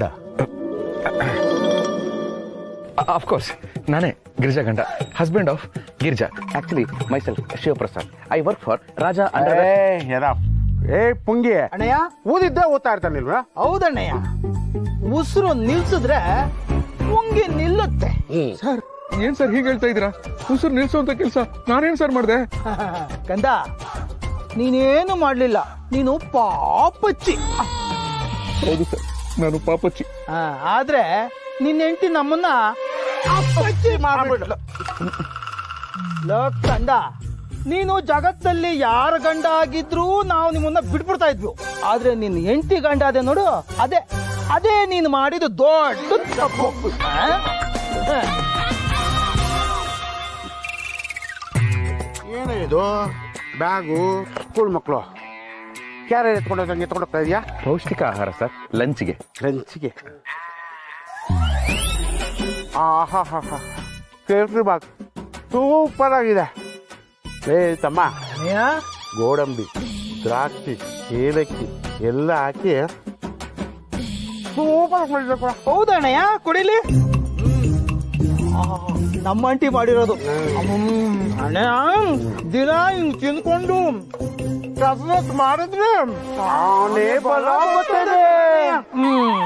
ಕೋರ್ಸ್ ನಾನೇ ಗಿರಿಜಾ ಗಂಡ husband of Girija actually myself Shivaprasad I work for Raja underwear ಏ ಪುಂಗಿ ಅಣ್ಣಯ್ಯ ಊದಿದ್ದೆ ಓದ್ತಾ ಇರ್ತಾನಿಲ್ವಾ ಹೌದಣ್ಣಯ್ಯ ಉಸಿರು ನಿಲ್ಸಿದ್ರೆ ಮುಂಗಿ ನಿಲ್ಲುತ್ತೆ ಸರ್ ಏನ್ ಸರ್ ಹೀಗೆ ಹೇಳ್ತಾ ಇದ್ದೀರಾ ಉಸಿರು ನಿಲ್ಸುವಂತ ಕೆಲಸ ನಾನೇನ್ ಸರ್ ಮಾಡಿದೆ ಕಂದ ನೀನೇನು ಮಾಡ್ಲಿಲ್ಲ ನೀನು ಪಾಪಚ್ಚಿ ಹೌದು ಸರ್ ನಾನು ಪಾಪಚ್ಚಿ ಆ, ಆದ್ರೆ ನಿನ್ನ ಹೆಂಡತಿ ನಮ್ಮನ್ನ ಅಪ್ಪಚ್ಚಿ ಮಾಡ್ಬಿಡ್ಲು ಲೋ ಕಂದ ನೀನು ಜಗತ್ತಲ್ಲಿ ಯಾರ ಗಂಡ ಆಗಿದ್ರು ನಾವು ನಿಮ್ಮನ್ನ ಬಿಟ್ಬಿಡ್ತಾ ಇದ್ವು ಆದ್ರೆ ನಿನ್ನ ಹೆಂಡತಿ ಗಂಡ ಅದೇ ನೋಡು ಅದೇ ಅದೇ ನೀನು ಮಾಡಿದ ದೊಡ್ಡ ತಪ್ಪು ಆ? ಹ. ಏನೇ ಇದು ಬ್ಯಾಗು ಸ್ಕೂಲ್ ಮಕ್ಕಳು ಕ್ಯಾರ ಎತ್ಕೊಂಡೋದಂಗೆ ಎತ್ಕೊಂಡೋಗ್ತಾ ಇದೆಯಾ ಪೌಷ್ಟಿಕ ಆಹಾರ ಸರ್ ಲಂಚ್ಗೆ ಲಂಚ್ಗೆ ಆಹಾ ಹಾ ಹಾ ಕೇಸರಿ ಬಾತ್ ಸೂಪರ್ ಆಗಿದೆ ಏ ತಮ್ಮ ಗೋಡಂಬಿ ದ್ರಾಕ್ಷಿ ಏಲಕ್ಕಿ ಎಲ್ಲ ಹಾಕಿ ಸೂಪರ್ ಮಾಡಿದಪ್ಪ ಹೌದಣ್ಣಯ್ಯ ಕುಡಿಲಿ ಆ, ನಮ್ಮ ಅಂಟಿ ಮಾಡಿರೋದು ಹ್ಮ್, ಅಣ್ಣಯ್ಯ ದಿನ ಹಿಂಗ್ ತಿನ್ಕೊಂಡು ಕಸರತ್ ಮಾಡಿದ್ರೆ ಆನೆ ಬಲ ಬರ್ತದೆ ಹ್ಮ್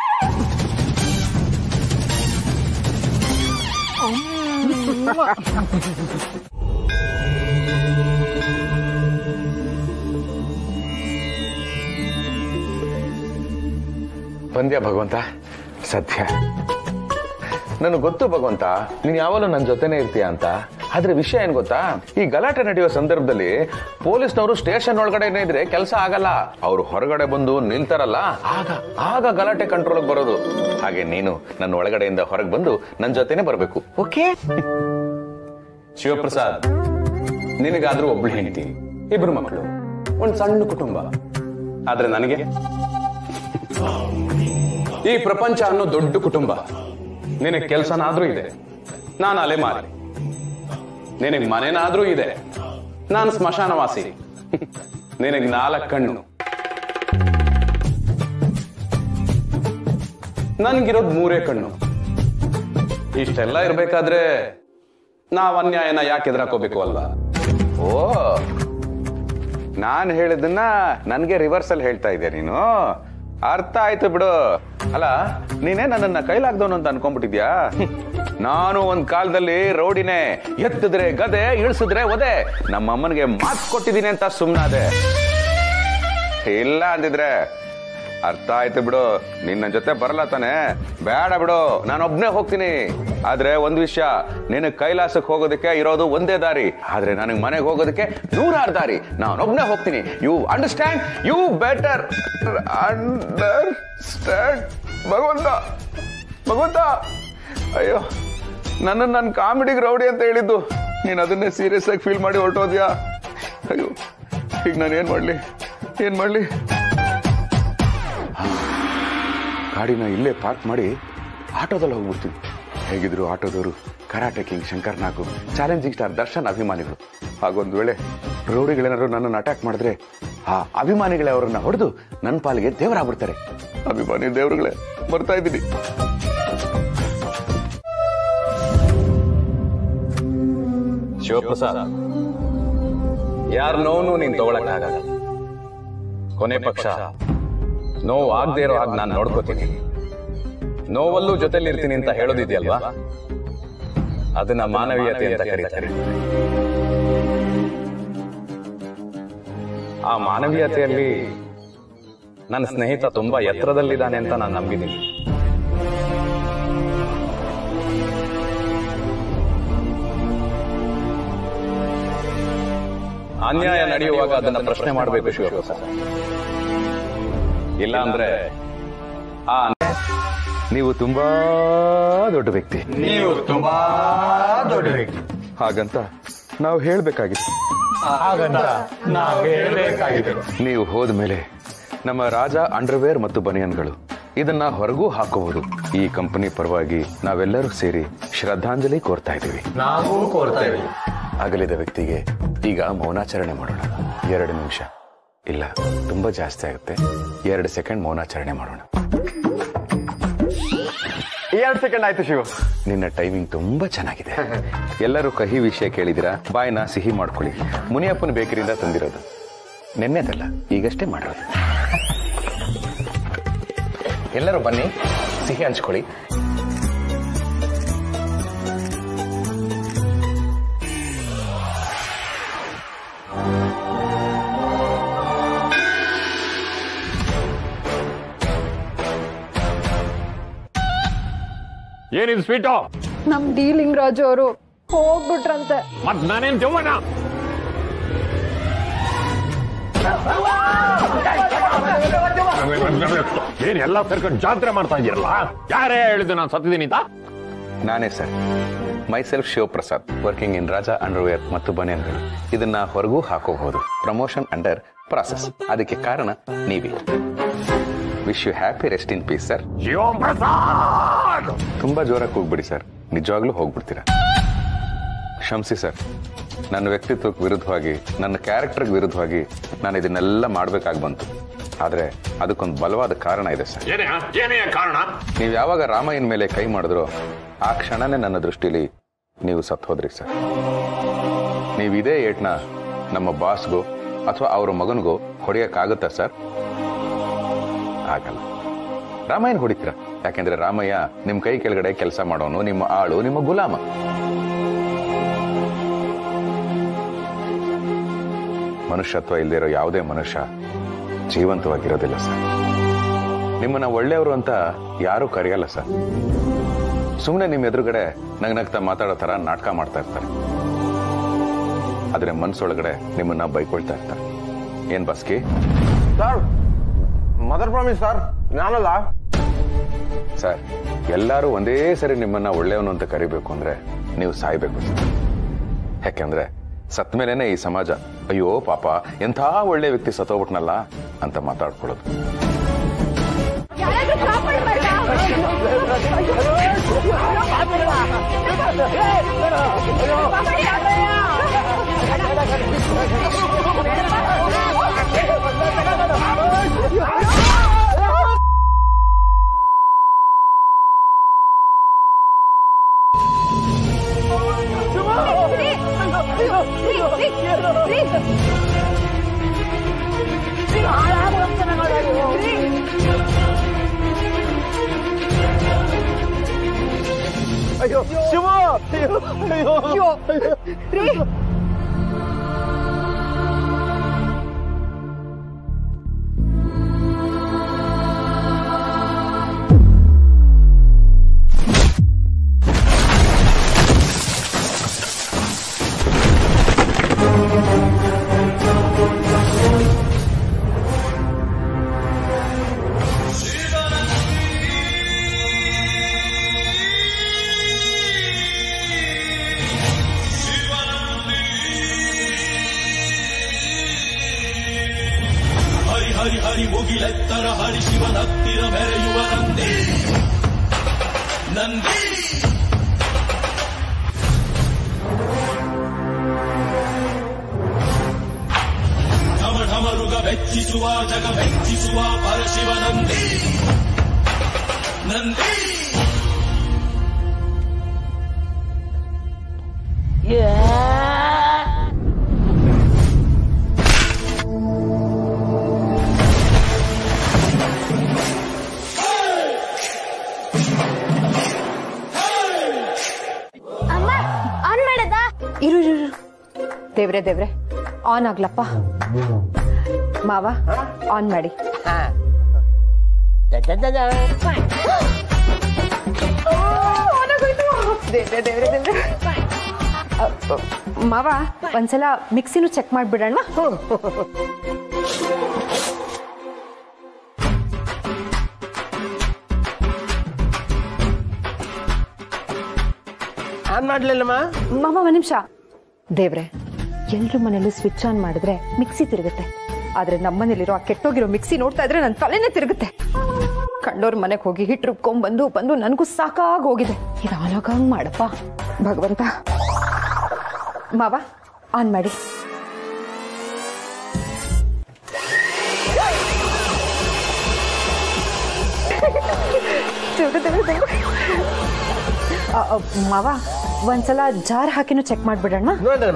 ಬಂದ್ಯಾ ಭಗವಂತ ಸದ್ಯ ನನಗೆ ಗೊತ್ತು ಭಗವಂತ ನೀನ್ ಯಾವಾಗಲೂ ನನ್ನ ಜೊತೆನೇ ಇರ್ತೀಯ ಅಂತ ಆದ್ರೆ ವಿಷಯ ಏನ್ ಗೊತ್ತಾ ಈ ಗಲಾಟೆ ನಡೆಯುವ ಸಂದರ್ಭದಲ್ಲಿ ಪೊಲೀಸ್ನವರು ಸ್ಟೇಷನ್ ಒಳಗಡೆ ಇದ್ರೆ ಕೆಲಸ ಆಗಲ್ಲ ಅವ್ರು ಹೊರಗಡೆ ಬಂದು ನಿಲ್ತಾರಲ್ಲ ಆಗ ಆಗ ಗಲಾಟೆ ಕಂಟ್ರೋಲ್ ಬರೋದು ಹಾಗೆ ನೀನು ನನ್ನ ಒಳಗಡೆಯಿಂದ ಹೊರಗೆ ಬಂದು ನನ್ನ ಜೊತೆನೆ ಬರಬೇಕು ಓಕೆ ಶಿವಪ್ರಸಾದ್ ನಿನಗಾದ್ರೂ ಒಬ್ಳು ಹೆಂಡತಿ ಇಬ್ರು ಮಕ್ಕಳು ಒಂದ್ ಸಣ್ಣ ಕುಟುಂಬ ಆದ್ರೆ ನನಗೆ ಈ ಪ್ರಪಂಚ ಅನ್ನೋ ದೊಡ್ಡ ಕುಟುಂಬ ನಿನಗೆ ಕೆಲಸನಾದ್ರೂ ಇದೆ ನಾನು ಅಲೆಮಾರಿ ನಿನಗೆ ಮನೆನಾದ್ರೂ ಇದೆ ನಾನು ಸ್ಮಶಾನವಾಸಿ ನಿನಗೆ ನಾಲ್ಕು ಕಣ್ಣು ನನ್ಗಿರೋದ್ ಮೂರೇ ಕಣ್ಣು ಇಷ್ಟೆಲ್ಲ ಇರ್ಬೇಕಾದ್ರೆ ನಾವ್ ಅನ್ಯಾಯನ ಯಾಕೆ ಎದುರಾಕೋಬೇಕು ಅಲ್ವಾ ಓ ನಾನು ಹೇಳಿದ್ದನ್ನ ನನಗೆ ರಿವರ್ಸಲ್ ಹೇಳ್ತಾ ಇದ್ದೆ ನೀನು ಅರ್ಥ ಆಯ್ತು ಬಿಡು ಅಲ್ಲ ನೀನೇ ನನ್ನನ್ನ ಕೈಲಾಗ್ದವನು ಅಂತ ಅನ್ಕೊಂಡ್ಬಿಟ್ಟಿದ್ಯಾ ನಾನು ಒಂದ್ ಕಾಲದಲ್ಲಿ ರೌಡಿನೇ ಎತ್ತಿದ್ರೆ ಗದೆ ಇಳಿಸಿದ್ರೆ ಒದೆ ನಮ್ಮ ಅಮ್ಮನಿಗೆ ಮಾತು ಕೊಟ್ಟಿದ್ದೀನಿ ಅಂತ ಸುಮ್ಮನಾದೆ ಇಲ್ಲ ಅಂದಿದ್ರೆ ಅರ್ಥ ಆಯ್ತು ಬಿಡು ನಿನ್ನ ಜೊತೆ ಬರಲ್ಲ ತಾನೆ ಬೇಡ ಬಿಡು ನಾನು ಒಬ್ನೇ ಹೋಗ್ತೀನಿ ಆದ್ರೆ ಒಂದ್ ವಿಷಯ ನಿನ್ನ ಕೈಲಾಸಕ್ಕೆ ಹೋಗೋದಕ್ಕೆ ಇರೋದು ಒಂದೇ ದಾರಿ ಆದ್ರೆ ನನಗೆ ಮನೆಗೆ ಹೋಗೋದಕ್ಕೆ ನೂರಾರು ದಾರಿ ನಾನೊಬ್ನೇ ಹೋಗ್ತೀನಿ you understand you better understand ಭಗವಂತ ಭಗವಂತ ಅಯ್ಯೋ ನನ್ನ ನನ್ನ ಕಾಮಿಡಿಗೆ ರೌಡಿ ಅಂತ ಹೇಳಿದ್ದು ನೀನು ಅದನ್ನೇ ಸೀರಿಯಸ್ ಆಗಿ ಫೀಲ್ ಮಾಡಿ ಹೊರಟೋದ್ಯಾ ಅಯ್ಯೋ ಈಗ ನಾನು ಏನ್ ಮಾಡ್ಲಿ ಏನ್ ಮಾಡ್ಲಿ ಗಾಡಿನ ಇಲ್ಲೇ ಪಾರ್ಕ್ ಮಾಡಿ ಆಟೋದಲ್ಲಿ ಹೋಗ್ಬಿಡ್ತೀನಿ ಹೇಗಿದ್ರು ಆಟೋದವರು karate king Shankar Nagu challenging star Darshan ಅಭಿಮಾನಿಗಳು ಹಾಗೊಂದು ವೇಳೆ ರೌಡಿಗಳೇನಾದ್ರು ನನ್ನನ್ನು ಅಟ್ಯಾಕ್ ಮಾಡಿದ್ರೆ ಆ ಅಭಿಮಾನಿಗಳೇ ಅವರನ್ನ ಹೊಡೆದು ನನ್ನ ಪಾಲಿಗೆ ದೇವರಾಗ್ಬಿಡ್ತಾರೆ ಅಭಿಮಾನಿ ದೇವರುಗಳೇ ಬರ್ತಾ ಇದ್ದೀನಿ ಶಿವಪ್ರಸಾದ್ ಯಾರ ನೋವು ನೀನ್ ತಗೊಳಕ್ಕಾಗಲ್ಲ ಕೊನೆ ಪಕ್ಷ ನೋವು ಆಗದೆ ಇರೋ ಹಾಗೆ ನಾನು ನೋಡ್ಕೋತೀನಿ ನೋವಲ್ಲೂ ಜೊತೆಲಿ ಇರ್ತೀನಿ ಅಂತ ಹೇಳೋದಿದೆಯಲ್ವಾ ಅದನ್ನ ಮಾನವೀಯತೆ ಅಂತ ಕರೀತಾರೆ ಆ ಮಾನವೀಯತೆಯಲ್ಲಿ ನನ್ನ ಸ್ನೇಹಿತ ತುಂಬಾ ಎತ್ತರದಲ್ಲಿದ್ದಾನೆ ಅಂತ ನಾನು ನಂಬಿದ್ದೀನಿ ಅನ್ಯಾಯ ನಡೆಯುವಾಗ ಅದನ್ನ ಪ್ರಶ್ನೆ ಮಾಡಬೇಕು ಶಿವಪ್ರಸಾದ್ ಇಲ್ಲ ಅಂದ್ರೆ ಆ ನೀವು ತುಂಬಾ ದೊಡ್ಡ ವ್ಯಕ್ತಿ ನೀವು ತುಂಬಾ ದೊಡ್ಡ ವ್ಯಕ್ತಿ ಹಾಗಂತ ನಾವು ಹೇಳ್ಬೇಕಾಗಿತ್ತು ಹಾಗಂತ ನಾವು ಹೇಳ್ಬೇಕಾಗಿತ್ತು ನೀವು ಹೋದ್ಮೇಲೆ ನಮ್ಮ ರಾಜ ಅಂಡರ್ವೇರ್ ಮತ್ತು ಬನಿಯನ್ಗಳು ಇದನ್ನ ಹೊರಗೂ ಹಾಕಬಹುದು ಈ ಕಂಪನಿ ಪರವಾಗಿ ನಾವೆಲ್ಲರೂ ಸೇರಿ ಶ್ರದ್ಧಾಂಜಲಿ ಕೋರ್ತಾ ಇದ್ದೀವಿ ನಾವು ಕೋರ್ತೇವೆ ಅಗಲಿದ ವ್ಯಕ್ತಿಗೆ ಈಗ ಮೌನಾಚರಣೆ ಮಾಡೋಣ ಎರಡು ನಿಮಿಷ ಇಲ್ಲ ತುಂಬಾ ಜಾಸ್ತಿ ಆಗುತ್ತೆ ಎರಡು ಸೆಕೆಂಡ್ ಮೌನಾಚರಣೆ ಮಾಡೋಣ ಎರಡು ಸೆಕೆಂಡ್ ಆಯ್ತು ಶಿವ ನಿನ್ನ ಟೈಮಿಂಗ್ ತುಂಬಾ ಚೆನ್ನಾಗಿದೆ ಎಲ್ಲರೂ ಕಹಿ ವಿಷಯ ಕೇಳಿದಿರಾ ಬಾಯ್ನ ಸಿಹಿ ಮಾಡ್ಕೊಳ್ಳಿ ಮುನಿಯಪ್ಪನ ಬೇಕರಿಯಿಂದ ತಂದಿರೋದು ನೆನ್ನೆದಲ್ಲ ಈಗಷ್ಟೇ ಮಾಡಿರೋದು ಎಲ್ಲರೂ ಬನ್ನಿ ಸಿಹಿ ಹಂಚ್ಕೊಳ್ಳಿ ಏನಿದು ಸ್ವೀಟು ನಮ್ ಡೀಲಿಂಗ್ ರಾಜು ಅವರು ಹೋಗ್ಬಿಟ್ರಂತೆ ಮತ್ ನಾನೇನ್ ದೆವ್ವನ ಏನ್ ಎಲ್ಲ ಸೇರ್ಕೊಂಡು ಜಾತ್ರೆ ಮಾಡ್ತಾ ಇದೀರಲ್ಲ ಯಾರೇ ಹೇಳಿದ್ದು ನಾನು ಸತ್ತಿದ್ದೀನಿ ಅಂತ ನಾನೇ sir myself Shivaprasad working in Raja underwear ಮತ್ತು ಬನಿಯನ್ಗಳು ಇದನ್ನ ಹೊರಗೂ ಹಾಕೋಬಹುದು ಪ್ರಮೋಷನ್ ಅಂಡರ್ ಪ್ರಾಸೆಸ್ ಅದಕ್ಕೆ ಕಾರಣ ನೀವೇ wish you happy rest in peace sir Shivaprasad ತುಂಬಾ ಜೋರಾಗಿ ಹೋಗ್ಬಿಡಿ ಸರ್ ನಿಜವಾಗ್ಲೂ ಹೋಗ್ಬಿಡ್ತೀರಾ ಕ್ಷಮಿಸಿ ಸರ್ ನನ್ನ ವ್ಯಕ್ತಿತ್ವಕ್ಕೆ ವಿರುದ್ಧವಾಗಿ ನನ್ನ ಕ್ಯಾರೆಕ್ಟರ್ಗೆ ವಿರುದ್ಧವಾಗಿ ನಾನು ಇದನ್ನೆಲ್ಲ ಮಾಡ್ಬೇಕಾಗಿ ಬಂತು ಆದ್ರೆ ಅದಕ್ಕೊಂದು ಬಲವಾದ ಕಾರಣ ಇದೆ ಸರ್ ಏನೇ ಏನೇ ಕಾರಣ ನೀವು ಯಾವಾಗ ರಾಮಯ್ಯನ ಮೇಲೆ ಕೈ ಮಾಡಿದ್ರೋ ಆ ಕ್ಷಣನೇ ನನ್ನ ದೃಷ್ಟಿಲಿ ನೀವು ಸತ್ತು ಹೋದ್ರಿ ಸರ್ ನೀವು ಇದೇ ಏಟ್ನ ನಮ್ಮ ಬಾಸ್ಗೂ ಅಥವಾ ಅವ್ರ ಮಗನಿಗೂ ಹೊಡೆಯಕ್ಕಾಗುತ್ತಾ ಸರ್ ಆಗಲ್ಲ ರಾಮಯ್ಯನ ಹೊಡಿತೀರಾ ಯಾಕೆಂದ್ರೆ ರಾಮಯ್ಯ ನಿಮ್ ಕೈ ಕೆಳಗಡೆ ಕೆಲಸ ಮಾಡೋನು ನಿಮ್ಮ ಆಳು ನಿಮ್ಮ ಗುಲಾಮ ಮನುಷ್ಯತ್ವ ಇಲ್ಲದೆ ಇರೋ ಯಾವುದೇ ಮನುಷ್ಯ ಜೀವಂತವಾಗಿರೋದಿಲ್ಲ ಸರ್ ನಿಮ್ಮನ್ನ ಒಳ್ಳೆಯವರು ಅಂತ ಯಾರೂ ಕರೆಯಲ್ಲ ಸರ್ ಸುಮ್ಮನೆ ನಿಮ್ಮ ಎದುರುಗಡೆ ನಗ್ನಗ್ತಾ ಮಾತಾಡೋ ಥರ ನಾಟಕ ಮಾಡ್ತಾ ಇರ್ತಾರೆ ಆದ್ರೆ ಮನ್ಸೊಳಗಡೆ ನಿಮ್ಮನ್ನ ಬೈಕೊಳ್ತಾ ಇರ್ತಾರೆ ಏನ್ ಬಸ್ಕಿ ಸರ್ ಮದರ್ ಪ್ರಾಮಿಸ್ ಸರ್ ನಾನಲ್ಲ ಸರ್ ಎಲ್ಲರೂ ಒಂದೇ ಸರಿ ನಿಮ್ಮನ್ನ ಒಳ್ಳೆಯವನು ಅಂತ ಕರಿಬೇಕು ಅಂದ್ರೆ ನೀವು ಸಾಯ್ಬೇಕು ಸರ್ ಯಾಕೆಂದ್ರೆ ಸತ್ ಮೇಲೇನೆ ಈ ಸಮಾಜ ಅಯ್ಯೋ ಪಾಪ ಎಂಥ ಒಳ್ಳೆ ವ್ಯಕ್ತಿ ಸತ್ತೋಗ್ಬಿಟ್ನಲ್ಲ ಅಂತ ಮಾತಾಡ್ಕೊಳ್ಳೋದು ಶಿವ ಅಯ್ಯೋ ಶಿವ ಅಯ್ಯೋ ಅಯ್ಯೋ ರೀ ಹರಿ ಹರಿ ಹರಿ ಮುಗಿಲೆತ್ತರ ಹರಿ ಶಿವನತ್ತಿರ ಮೆರೆಯುವ ನಂದಿ ನಂದಿ ಢಮ ಢಮರುಗ ಬೆಚ್ಚಿಸುವ ಜಗ ಬೆಚ್ಚಿಸುವ ಪರಶಿವ ನಂದಿ ನಂದಿ ಅಮ್ಮ ಆನ್ ಮಾಡದ ಇರು ಇರು ಇರು. ದೇವ್ರೆ ದೇವ್ರೆ ಆನ್ ಆಗ್ಲಪ್ಪ ಮಾವ ಆನ್ ಮಾಡಿ ದೇವ್ರೆ ದೇವ್ರೆ ದೇವ್ರೆ ಅ, ಅ, ಮಾವ ಒಂದ್ಸಲ ಮಿಕ್ಸಿನೂ ಚೆಕ್ ಮಾಡ್ಬಿಡೋಣ ಆನ್ ಮಾಡ್ಲಿಲ್ಲಮ್ಮ ಮಾವ ಒಂದ್ ನಿಮಿಷ ದೇವ್ರೆ ಎಲ್ರ ಮನೇಲೂ ಸ್ವಿಚ್ ಆನ್ ಮಾಡಿದ್ರೆ ಮಿಕ್ಸಿ ತಿರುಗುತ್ತೆ ಆದ್ರೆ ನಮ್ಮನೇಲಿರೋ ಆ ಕೆಟ್ಟೋಗಿರೋ ಮಿಕ್ಸಿ ನೋಡ್ತಾ ಇದ್ರೆ ನನ್ನ ತಲೆನೇ ತಿರುಗುತ್ತೆ ಕಂಡೋರ್ ಮನೆಗೆ ಹೋಗಿ ಹಿಟ್ಟು ರುಬ್ಕೊಂಡ್ ಬಂದು ಬಂದು ನನಗೂ ಸಾಕಾಗಿ ಹೋಗಿದೆ ಇದು ಆನಾಗಂಗ್ ಮಾಡಪ್ಪ ಭಗವಂತ ಮಾವ ಆನ್ ಮಾಡಿ ದೇವ್ರೆ, ದೇವ್ರೆ, ದೇವ್ರೆ. ಆ, ಆ, ಮಾವ ಒಂದ್ಸಲ ಜಾರ್ ಹಾಕಿನೂ ಚೆಕ್ ಮಾಡ್ಬಿಡೋಣ ನೋಡಮ್ಮ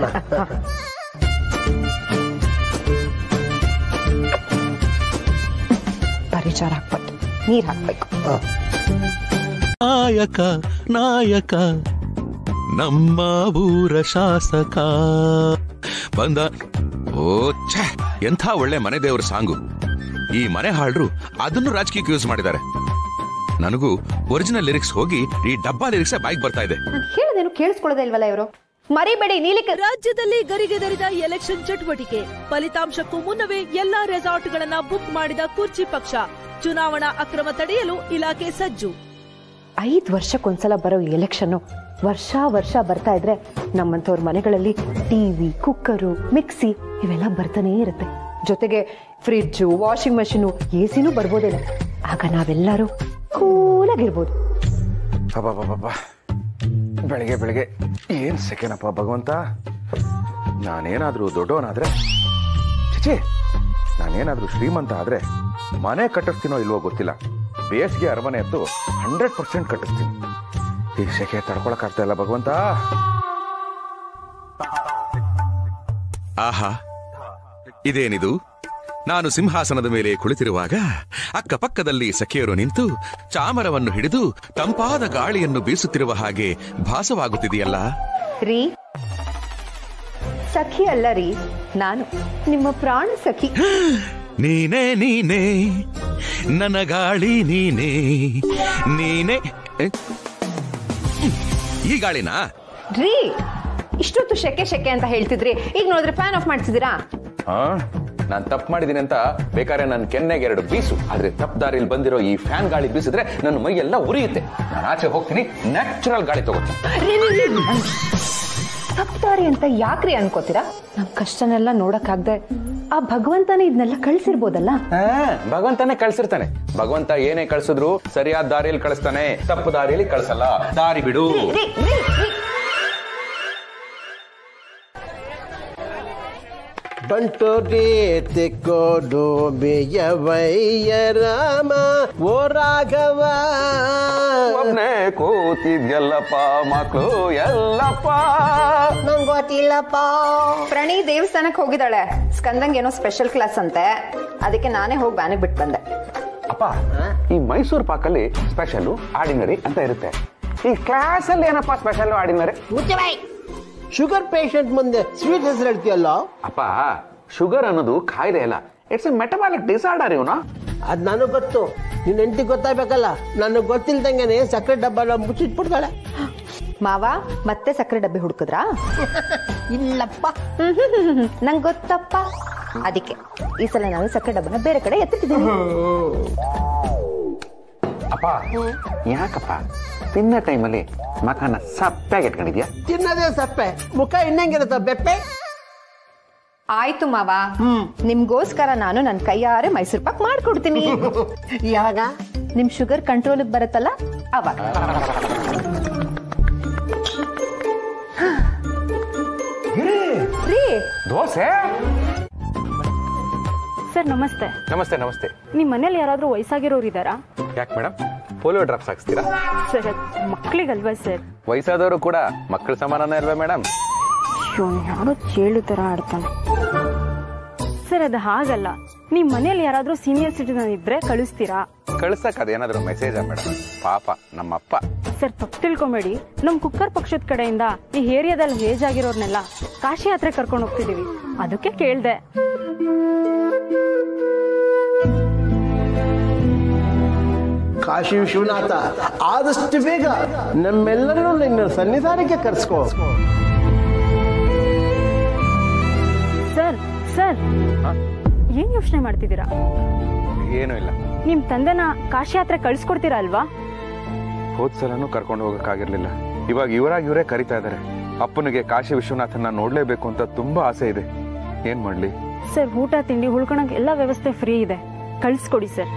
ಬರೀ ಜಾರ್ ಹಾಕ್ಬಾರ್ದು ನೀರ್ ಹಾಕ್ಬೇಕು ನಾಯಕ ನಾಯಕ ನಮ್ಮ ಊರ ಶಾಸಕ ಬಂದ ಓ ಛೆ ಎಂಥ ಒಳ್ಳೆ ಮನೆ ದೇವ್ರ ಸಾಂಗು ಈ ಮನೆ ಹಾಳ್ರು ಅದನ್ನು ರಾಜಕೀಯಕ್ಕೆ ಯೂಸ್ ಮಾಡಿದ್ದಾರೆ ನನಗೂ ಒರಿಜಿನಲ್ ಲಿರಿಕ್ಸ್ ಹೋಗಿ ಈ ಡಬ್ಬಾ ಲಿರಿಕ್ಸ್ ಬಾಯ್ಗೆ ಬರ್ತಾ ಇದೆ ನಾನು ಹೇಳೋದೇನು ಕೇಳಿಸ್ಕೊಳ್ಳೋದೇ ಇಲ್ವಲ್ಲ ಇವರು ಮರಿಬೇಡಿ ನೀಲಿಕ ರಾಜ್ಯದಲ್ಲಿ ಗರಿಗೆದರಿದ ಎಲೆಕ್ಷನ್ ಚಟುವಟಿಕೆ ಫಲಿತಾಂಶಕ್ಕೂ ಮುನ್ನವೇ ಎಲ್ಲಾ ರೆಸಾರ್ಟ್ಗಳನ್ನ ಬುಕ್ ಮಾಡಿದ ಕುರ್ಚಿ ಪಕ್ಷ ಚುನಾವಣಾ ಅಕ್ರಮ ತಡೆಯಲು ಇಲಾಖೆ ಸಜ್ಜು ಐದ್ ವರ್ಷಕ್ಕೊಂದ್ಸಲ ಬರೋ ಎಲೆಕ್ಷನ್ ವರ್ಷ ವರ್ಷ ಬರ್ತಾ ಇದ್ರೆ ನಮ್ಮಂತವ್ರ ಮನೆಗಳಲ್ಲಿ ಟಿವಿ ಕುಕ್ಕರು ಮಿಕ್ಸಿ ಇವೆಲ್ಲ ಬರ್ತಾನೆ ಇರುತ್ತೆ ಜೊತೆಗೆ ಫ್ರಿಡ್ಜು ವಾಷಿಂಗ್ ಮಷೀನು ಎ ಸಿನೂ ಬರ್ಬೋದೇನೋ ಆಗ ನಾವೆಲ್ಲರೂ ಕೂಲಾಗಿರ್ಬೋದು ಅಬ್ಬಬ್ಬಬ್ಬ ಬೆಳಗ್ಗೆ ಬೆಳಗ್ಗೆ ಏನ್ ಸೆಕೆನಪ್ಪ ಭಗವಂತ ನಾನೇನಾದ್ರೂ ದೊಡ್ಡವನಾದ್ರೆ ಚಿಚಿ ನಾನೇನಾದ್ರೂ ಶ್ರೀಮಂತ ಆದ್ರೆ ಮನೆ ಕಟ್ಟಿಸ್ತೀನೋ ಇಲ್ವೋ ಗೊತ್ತಿಲ್ಲ ಬೇಸಿಗೆ ಅರಮನೆ ಅಂತೂ ಹಂಡ್ರೆಡ್ ಪರ್ಸೆಂಟ್ ಕಟ್ಟಿಸ್ತೀನಿ ಈ ಸೆಕೆ ತಡ್ಕೊಳಕ್ಕಾಗ್ತಾ ಇಲ್ಲ ಭಗವಂತ ಆಹಾ ಇದೇನಿದು ನಾನು ಸಿಂಹಾಸನದ ಮೇಲೆ ಕುಳಿತಿರುವಾಗ ಅಕ್ಕಪಕ್ಕದಲ್ಲಿ ಸಖಿಯರು ನಿಂತು ಚಾಮರವನ್ನು ಹಿಡಿದು ತಂಪಾದ ಗಾಳಿಯನ್ನು ಬೀಸುತ್ತಿರುವ ಹಾಗೆ ಭಾಸವಾಗುತ್ತಿದೆಯಲ್ಲ ರೀ ಸಖಿ ಅಲ್ಲ ರೀ ನಾನು ನಿಮ್ಮ ಪ್ರಾಣ ಸಖಿ ನೀನೇ ನೀನೇ ನನ್ನ ಗಾಳಿ ನೀನೇ ನೀನೇ ಎ? ಈ ಗಾಳಿನಾ ರೀ ಇಷ್ಟೊತ್ತು ಶೆಕೆ ಶೆಕೆ ಅಂತ ಹೇಳ್ತಿದ್ರಿ ಈಗ ನೋಡಿದ್ರೆ ಫ್ಯಾನ್ ಆಫ್ ಮಾಡ್ತಿದ್ದೀರಾ ಹಾ ನಾನ್ ತಪ್ಪು ಮಾಡಿದೀನಿ ಅಂತ ಬೇಕಾದ್ರೆ ನನ್ನ ಕೆನ್ನೆಗೆ ಎರಡು ಬೀಸು ಆದ್ರೆ ತಪ್ಪು ದಾರಿಲಿ ಬಂದಿರೋ ಈ ಫ್ಯಾನ್ ಗಾಳಿ ಬೀಸಿದ್ರೆ ನನ್ನ ಮೈ ಎಲ್ಲ ಉರಿಯುತ್ತೆ ನಾನು ಆಚೆ ಹೋಗ್ತೀನಿ ನ್ಯಾಚುರಲ್ ಗಾಳಿ ತಗೋತೀನಿ ತಪ್ಪಾರಿ ಅಂತ ಯಾಕ್ರಿ ಅನ್ಕೋತೀರಾ ನಮ್ ಕಷ್ಟನೆಲ್ಲ ನೋಡಕ್ಕಾಗ್ದೆ ಆ ಭಗವಂತನೇ ಇದನ್ನೆಲ್ಲ ಕಳ್ಸಿರ್ಬೋದಲ್ಲ ಭಗವಂತನೇ ಕಳ್ಸಿರ್ತಾನೆ ಭಗವಂತ ಏನೇ ಕಳ್ಸಿದ್ರು ಸರಿಯಾದ ದಾರಿಯಲ್ಲಿ ಕಳಿಸ್ತಾನೆ ತಪ್ಪು ದಾರಿಯಲ್ಲಿ ಕಳ್ಸಲ್ಲ ದಾರಿ ಬಿಡು ರೀ, ರೀ, ರೀ. ಬಂಟೋರಿ ತೆಕ್ಕೋಡು ಬೇಯವಯ್ಯ ರಾಮ ಓ ರಾಘವ ಒಬ್ನೇ ಕೂತಿದ್ಯಲ್ಲಪ್ಪ ಮಕ್ಕಳು ಎಲ್ಲಪ್ಪ ನಂಗ್ ಗೊತ್ತಿಲ್ಲಪ್ಪ ಪ್ರಣಿ ದೇವಸ್ಥಾನಕ್ಕೆ ಹೋಗಿದ್ದಾಳೆ ಸ್ಕಂದಂಗ್ ಏನೋ ಸ್ಪೆಷಲ್ ಕ್ಲಾಸ್ ಅಂತೆ ಅದಕ್ಕೆ ನಾನೇ ಹೋಗಿ ಬ್ಯಾನಿಗೆ ಬಿಟ್ಟು ಬಂದೆ ಅಪ್ಪ ಈ ಮೈಸೂರು ಪಾಕಲ್ಲಿ ಸ್ಪೆಷಲ್ ಆರ್ಡಿನರಿ ಅಂತ ಇರುತ್ತೆ ಈ ಕ್ಲಾಸಲ್ಲಿ ಏನಪ್ಪ ಸ್ಪೆಷಲ್ ಆಡಿದ್ದಾರೆ ಶುಗರ್ ಪೇಷಂಟ್ ಮುಂದೆ ಸ್ವೀಟ್ ಹೆಸರು ಹೇಳ್ತೀಯಲ್ಲ ಅಪ್ಪ ಶುಗರ್ ಅನ್ನೋದು ಕಾಯಿಲೆ ಅಲ್ಲ ಇಟ್ಸ್ ಎ ಮೆಟಬಾಲಿಕ್ ಡಿಸಾರ್ಡರ್ ಇವನು ಅದ್ ನನಗ್ ಗೊತ್ತು ನಿನ್ ಹೆಂಡತಿ ಗೊತ್ತಾಗ್ಬೇಕಲ್ಲ ನನಗ್ ಗೊತ್ತಿಲ್ದಂಗೆನೆ ಸಕ್ಕರೆ ಡಬ್ಬ ಮುಚ್ಚಿಟ್ಬಿಡ್ತಾಳೆ ಮಾವ ಮತ್ತೆ ಸಕ್ಕರೆ ಡಬ್ಬಿ ಹುಡುಕಿದ್ರಾ ಇಲ್ಲಪ್ಪ ನಂಗೆ ಗೊತ್ತಪ್ಪ ಅದಕ್ಕೆ ಈ ಸಲ ನಾನು ಸಕ್ಕರೆ ಡಬ್ಬನ ಬೇರೆ ಕಡೆ ಎತ್ತಿಟ್ಟಿದ್ದೀನಿ ಅಪ್ಪ ಯಾಕಪ್ಪ ತಿನ್ನೋ ಟೈಮಲ್ಲಿ ಮಖನ ಸಪ್ಪಾಗಿ ಇಟ್ಕೊಂಡಿದ್ಯಾ ತಿನ್ನದೇ ಸಪ್ಪೆ ಮುಖ ಇನ್ನಂಗಿರುತ್ತ ಬೆಪ್ಪೆ ಆಯ್ತು ಮಾವ ನಿಮ್ಗೋಸ್ಕರ ನಾನು ನನ್ನ ಕೈಯಾರೆ ಮೈಸೂರು ಪಾಕ್ ಮಾಡ್ಕೊಡ್ತೀನಿ ಯಾವಾಗ ನಿಮ್ ಶುಗರ್ ಕಂಟ್ರೋಲ್ ಬರುತ್ತಲ್ಲ ಅವಾಗ ರೀ ದೋಸೆ ಸರ್ ನಮಸ್ತೆ ನಮಸ್ತೆ ನಮಸ್ತೆ ನಿಮ್ಮ ಮನೇಲಿ ಯಾರಾದ್ರೂ ವಯಸ್ಸಾಗಿರೋರು ಇದ್ದಾರಾ ಯಾಕೆ ಮೇಡಮ್ ಪೋಲಿಯೋ ಡ್ರಾಪ್ಸ್ ಹಾಕ್ಸ್ತೀರಾ ಸರ್ ಅದ್ ಮಕ್ಳಿಗಲ್ವಾ ಸರ್ ವಯಸ್ಸಾದವರು ಕೂಡ ಮಕ್ಕಳ ಸಮಾನನೇ ಅಲ್ವಾ ಮೇಡಮ್ ಇವ್ನು ಯಾರೋ ಚೇಳು ತರ ಆಡ್ತಾನೆ ಸರ್ ಅದು ಹಾಗಲ್ಲ ನಿಮ್ಮ ಮನೇಲಿ ಯಾರಾದ್ರೂ ಸೀನಿಯರ್ ಸಿಟಿಸನ್ ಇದ್ರೆ ಕಳಿಸ್ತೀರಾ ಕಳ್ಸಕ್ ಅದೇನಾದ್ರು ಮೆಸೇಜಾ ಮೇಡಮ್ ಪಾಪ ನಮ್ಮಪ್ಪ ಸರ್ ತಪ್ಪು ತಿಳ್ಕೊಬೇಡಿ ನಮ್ ಕುಕ್ಕರ್ ಪಕ್ಷದ ಕಡೆಯಿಂದ ಈ ಏರಿಯಾದಲ್ಲಿ ಏಜ್ ಆಗಿರೋರ್ನೆಲ್ಲ ಕಾಶಿ ಯಾತ್ರೆ ಕರ್ಕೊಂಡು ಹೋಗ್ತಿದೀವಿ ಅದಕ್ಕೆ ಕೇಳ್ದೆ ಕಾಶಿ ವಿಶ್ವನಾಥ ಆದಷ್ಟು ಬೇಗ ನಮ್ಮೆಲ್ಲರನ್ನೂ ನಿನ್ನ ಸನ್ನಿಧಾನಕ್ಕೆ ಕರ್ಸ್ಕೋ ಸರ್ ಸರ್ ಏನ್ ಯೋಚನೆ ಮಾಡ್ತಿದ್ದೀರಾ ಏನೂ ಇಲ್ಲ ನಿಮ್ ತಂದೆನ ಕಾಶಿ ಯಾತ್ರೆ ಕಳ್ಸ್ಕೊಡ್ತೀರಾ ಅಲ್ವಾ ಹೋದ್ ಸಲನೂ ಕರ್ಕೊಂಡು ಹೋಗಕ್ಕಾಗಿರ್ಲಿಲ್ಲ ಇವಾಗ ಇವರಾಗಿ ಇವರೇ ಕರಿತಾ ಇದ್ದಾರೆ ಅಪ್ಪನಿಗೆ ಕಾಶಿ ವಿಶ್ವನಾಥನ್ನ ನೋಡ್ಲೇಬೇಕು ಅಂತ ತುಂಬಾ ಆಸೆ ಇದೆ ಏನ್ ಮಾಡ್ಲಿ ಸರ್ ಊಟ ತಿಂಡಿ ಉಳ್ಕೊಳಕ್ ಎಲ್ಲ ವ್ಯವಸ್ಥೆ ಫ್ರೀ ಇದೆ ಕಳ್ಸ್ಕೊಡಿ ಸರ್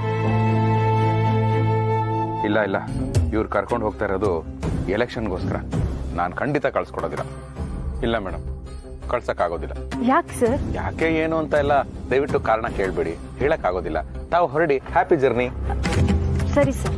ಇಲ್ಲ ಇಲ್ಲ ಇವ್ರು ಕರ್ಕೊಂಡು ಹೋಗ್ತಾ ಇರೋದು ಎಲೆಕ್ಷನ್ಗೋಸ್ಕರ ನಾನು ಖಂಡಿತ ಕಳ್ಸ್ಕೊಡೋದಿಲ್ಲ ಇಲ್ಲ ಮೇಡಮ್ ಕಳ್ಸಕ್ಕಾಗೋದಿಲ್ಲ ಯಾಕೆ ಸರ್ ಯಾಕೆ ಏನು ಅಂತ ಎಲ್ಲ ದಯವಿಟ್ಟು ಕಾರಣ ಕೇಳ್ಬೇಡಿ ಹೇಳಕ್ ಆಗೋದಿಲ್ಲ ತಾವು ಹೊರಡಿ ಹ್ಯಾಪಿ ಜರ್ನಿ ಸರಿ ಸರ್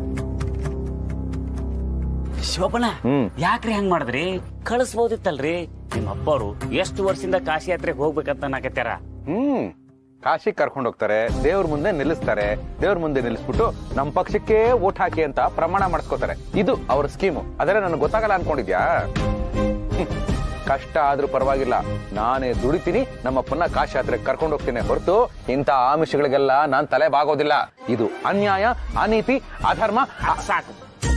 ಶೋಭನ ಹ್ಮ್. ಯಾಕ್ರಿ ಹಂಗ್ ಮಾಡಿದ್ರಿ ಕಳಿಸ್ಬೋದಿತ್ತಲ್ರಿ ನಿಮ್ಮ ಅಪ್ಪರು ಎಷ್ಟು ವರ್ಷದಿಂದ ಕಾಶಿ ಯಾತ್ರೆಗೆ ಹೋಗ್ಬೇಕಂತ ನಾಕತ್ಯಾರ ಹ್ಮ್ ಕಾಶಿ ಕರ್ಕೊಂಡು ಹೋಗ್ತಾರೆ ದೇವ್ರ ಮುಂದೆ ನಿಲ್ಲಿಸ್ತಾರೆ ದೇವ್ರ ಮುಂದೆ ನಿಲ್ಲಿಸ್ಬಿಟ್ಟು ನಮ್ಮ ಪಕ್ಷಕ್ಕೆ ಓಟ್ ಹಾಕಿ ಅಂತ ಪ್ರಮಾಣ ಮಾಡಿಸ್ಕೋತಾರೆ ಇದು ಅವ್ರ ಸ್ಕೀಮು ಆದರೆ ನನಗೆ ಗೊತ್ತಾಗಲ್ಲ ಅನ್ಕೊಂಡಿದ್ಯಾ ಹ್ಮ್. ಕಷ್ಟ ಆದ್ರೂ ಪರವಾಗಿಲ್ಲ ನಾನೇ ದುಡಿತೀನಿ ನಮ್ಮಪ್ಪನ ಕಾಶಿ ಯಾತ್ರೆಗೆ ಕರ್ಕೊಂಡು ಹೋಗ್ತೀನಿ ಹೊರತು ಇಂಥ ಆಮಿಷಗಳಿಗೆಲ್ಲ ನಾನ್ ತಲೆ ಬಾಗೋದಿಲ್ಲ ಇದು ಅನ್ಯಾಯ ಅನೀತಿ ಅಧರ್ಮ ಅ- ಸಾಕು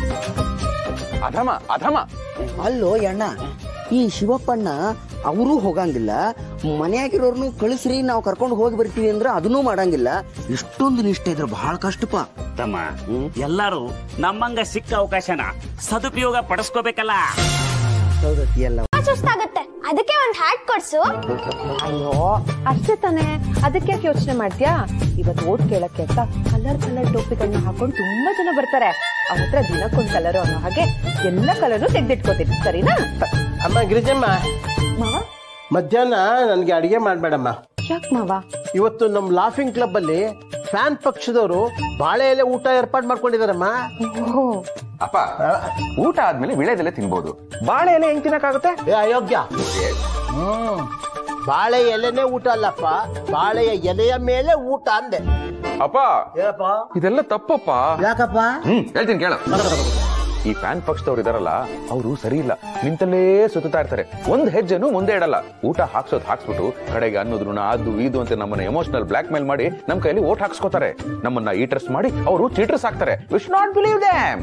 ಅಧಮ ಅಧಮ ಅಲ್ಲೋ ಅಣ್ಣ ಈ ಶಿವಪ್ಪಣ್ಣ ಅವರೂ ಹೋಗಂಗಿಲ್ಲ ಮನೆಯಾಗಿರೋರ್ನು ಕಳಿಸ್ರಿ ನಾವು ಕರ್ಕೊಂಡು ಹೋಗಿ ಬರ್ತೀವಿ ಅಂದ್ರೆ ಅದನ್ನೂ ಮಾಡಂಗಿಲ್ಲ ಇಷ್ಟೊಂದು ನಿಷ್ಠೆ ಇದ್ರೆ ಬಹಳ ಕಷ್ಟಪ ತಮ್ಮ ಎಲ್ಲಾರು ನಮ್ಮಂಗ ಸಿಕ್ಕ ಅವಕಾಶನ ಸದುಪಯೋಗ ಪಡಿಸ್ಕೋಬೇಕಲ್ಲ ಎಲ್ಲ ಸುಸ್ತಾಗುತ್ತೆ ಅದಕ್ಕೆ ಒಂದ್ ಹ್ಯಾಟ್ ಕೊಡ್ಸು ಅಯ್ಯೋ ಅಷ್ಟೇ ತಾನೇ ಅದಕ್ಕೆ ಯಾಕೆ ಯೋಚನೆ ಮಾಡ್ತೀಯಾ ಇವತ್ತು ಓಟ್ ಕೇಳಕ್ಕೆ ಅಂತ ಕಲರ್ ಕಲರ್ ಟೋಪಿಗಳನ್ನ ಹಾಕೊಂಡು ತುಂಬಾ ಜನ ಬರ್ತಾರೆ ಅವ್ರ ಹತ್ರ ದಿನಕ್ಕೊಂದ್ ಕಲರ್ ಅನ್ನೋ ಹಾಗೆ ಎಲ್ಲ ಕಲರು ತೆಗ್ದಿಟ್ಕೋತೀನಿ ಸರಿನಾ ಅಮ್ಮ ಗಿರಿಜಮ್ಮ ಮಾವ ಮಧ್ಯಾಹ್ನ ನನ್ಗೆ ಅಡಿಗೆ ಮಾಡ್ಬೇಡಮ್ಮ ಯಾಕೆ ಮಾವ ಇವತ್ತು ನಮ್ ಲಾಫಿಂಗ್ ಕ್ಲಬ್ ಅಲ್ಲಿ ಫ್ಯಾನ್ ಪಕ್ಷದವರು ಬಾಳೆ ಎಲೆ ಊಟ ಏರ್ಪಾಡು ಮಾಡ್ಕೊಂಡಿದಾರಮ್ಮ ಅಪ್ಪ ಊಟ ಆದ್ಮೇಲೆ ವಿಳೆದೆಲೆ ತಿನ್ಬೋದು ಬಾಳೆ ಎಲೆ ಹೆಂಗ್ ತಿನ್ನಕ್ಕಾಗುತ್ತೆ ಏ ಅಯೋಗ್ಯ ಹ್ಮ್ ಬಾಳೆ ಎಲೆನೇ ಊಟ ಅಲ್ಲಪ್ಪ ಬಾಳೆಯ ಎಲೆಯ ಮೇಲೆ ಊಟ ಅಂದೆ ಅಪ್ಪ ಇದೆಲ್ಲ ತಪ್ಪಪ್ಪ ಯಾಕಪ್ಪ ಹ್ಮ್ ಹೇಳ್ತೀನಿ ಕೇಳ ಈ ಫ್ಯಾನ್ ಪಕ್ಷದವ್ರು ಇದಾರಲ್ಲ ಅವರು ಸರಿ ಇಲ್ಲ ನಿಂತಲ್ಲೇ ಸುತ್ತಾ ಇರ್ತಾರೆ ಒಂದ್ ಹೆಜ್ಜೆನು ಮುಂದೆ ಇಡಲ್ಲ ಊಟ ಹಾಕ್ಸೋದ್ ಹಾಕ್ಸ್ಬಿಟ್ಟು ಕಡೆಗೆ ಅನ್ನೋದ್ರುನ ಅದು ಇದು ಅಂತ ನಮ್ಮನ್ನ ಎಮೋಷನಲ್ ಬ್ಲಾಕ್ ಮೇಲ್ ಮಾಡಿ ನಮ್ ಕೈಲಿ ಓಟ್ ಹಾಕ್ಸ್ಕೊತಾರೆ ನಮ್ಮನ್ನ ಈಟರ್ಸ್ ಮಾಡಿ ಅವರು ಚೀಟರ್ಸ್ ಹಾಕ್ತಾರೆ ವಿಶ್ ನಾಟ್ ಬಿಲೀವ್ ದ್ಯಾಮ್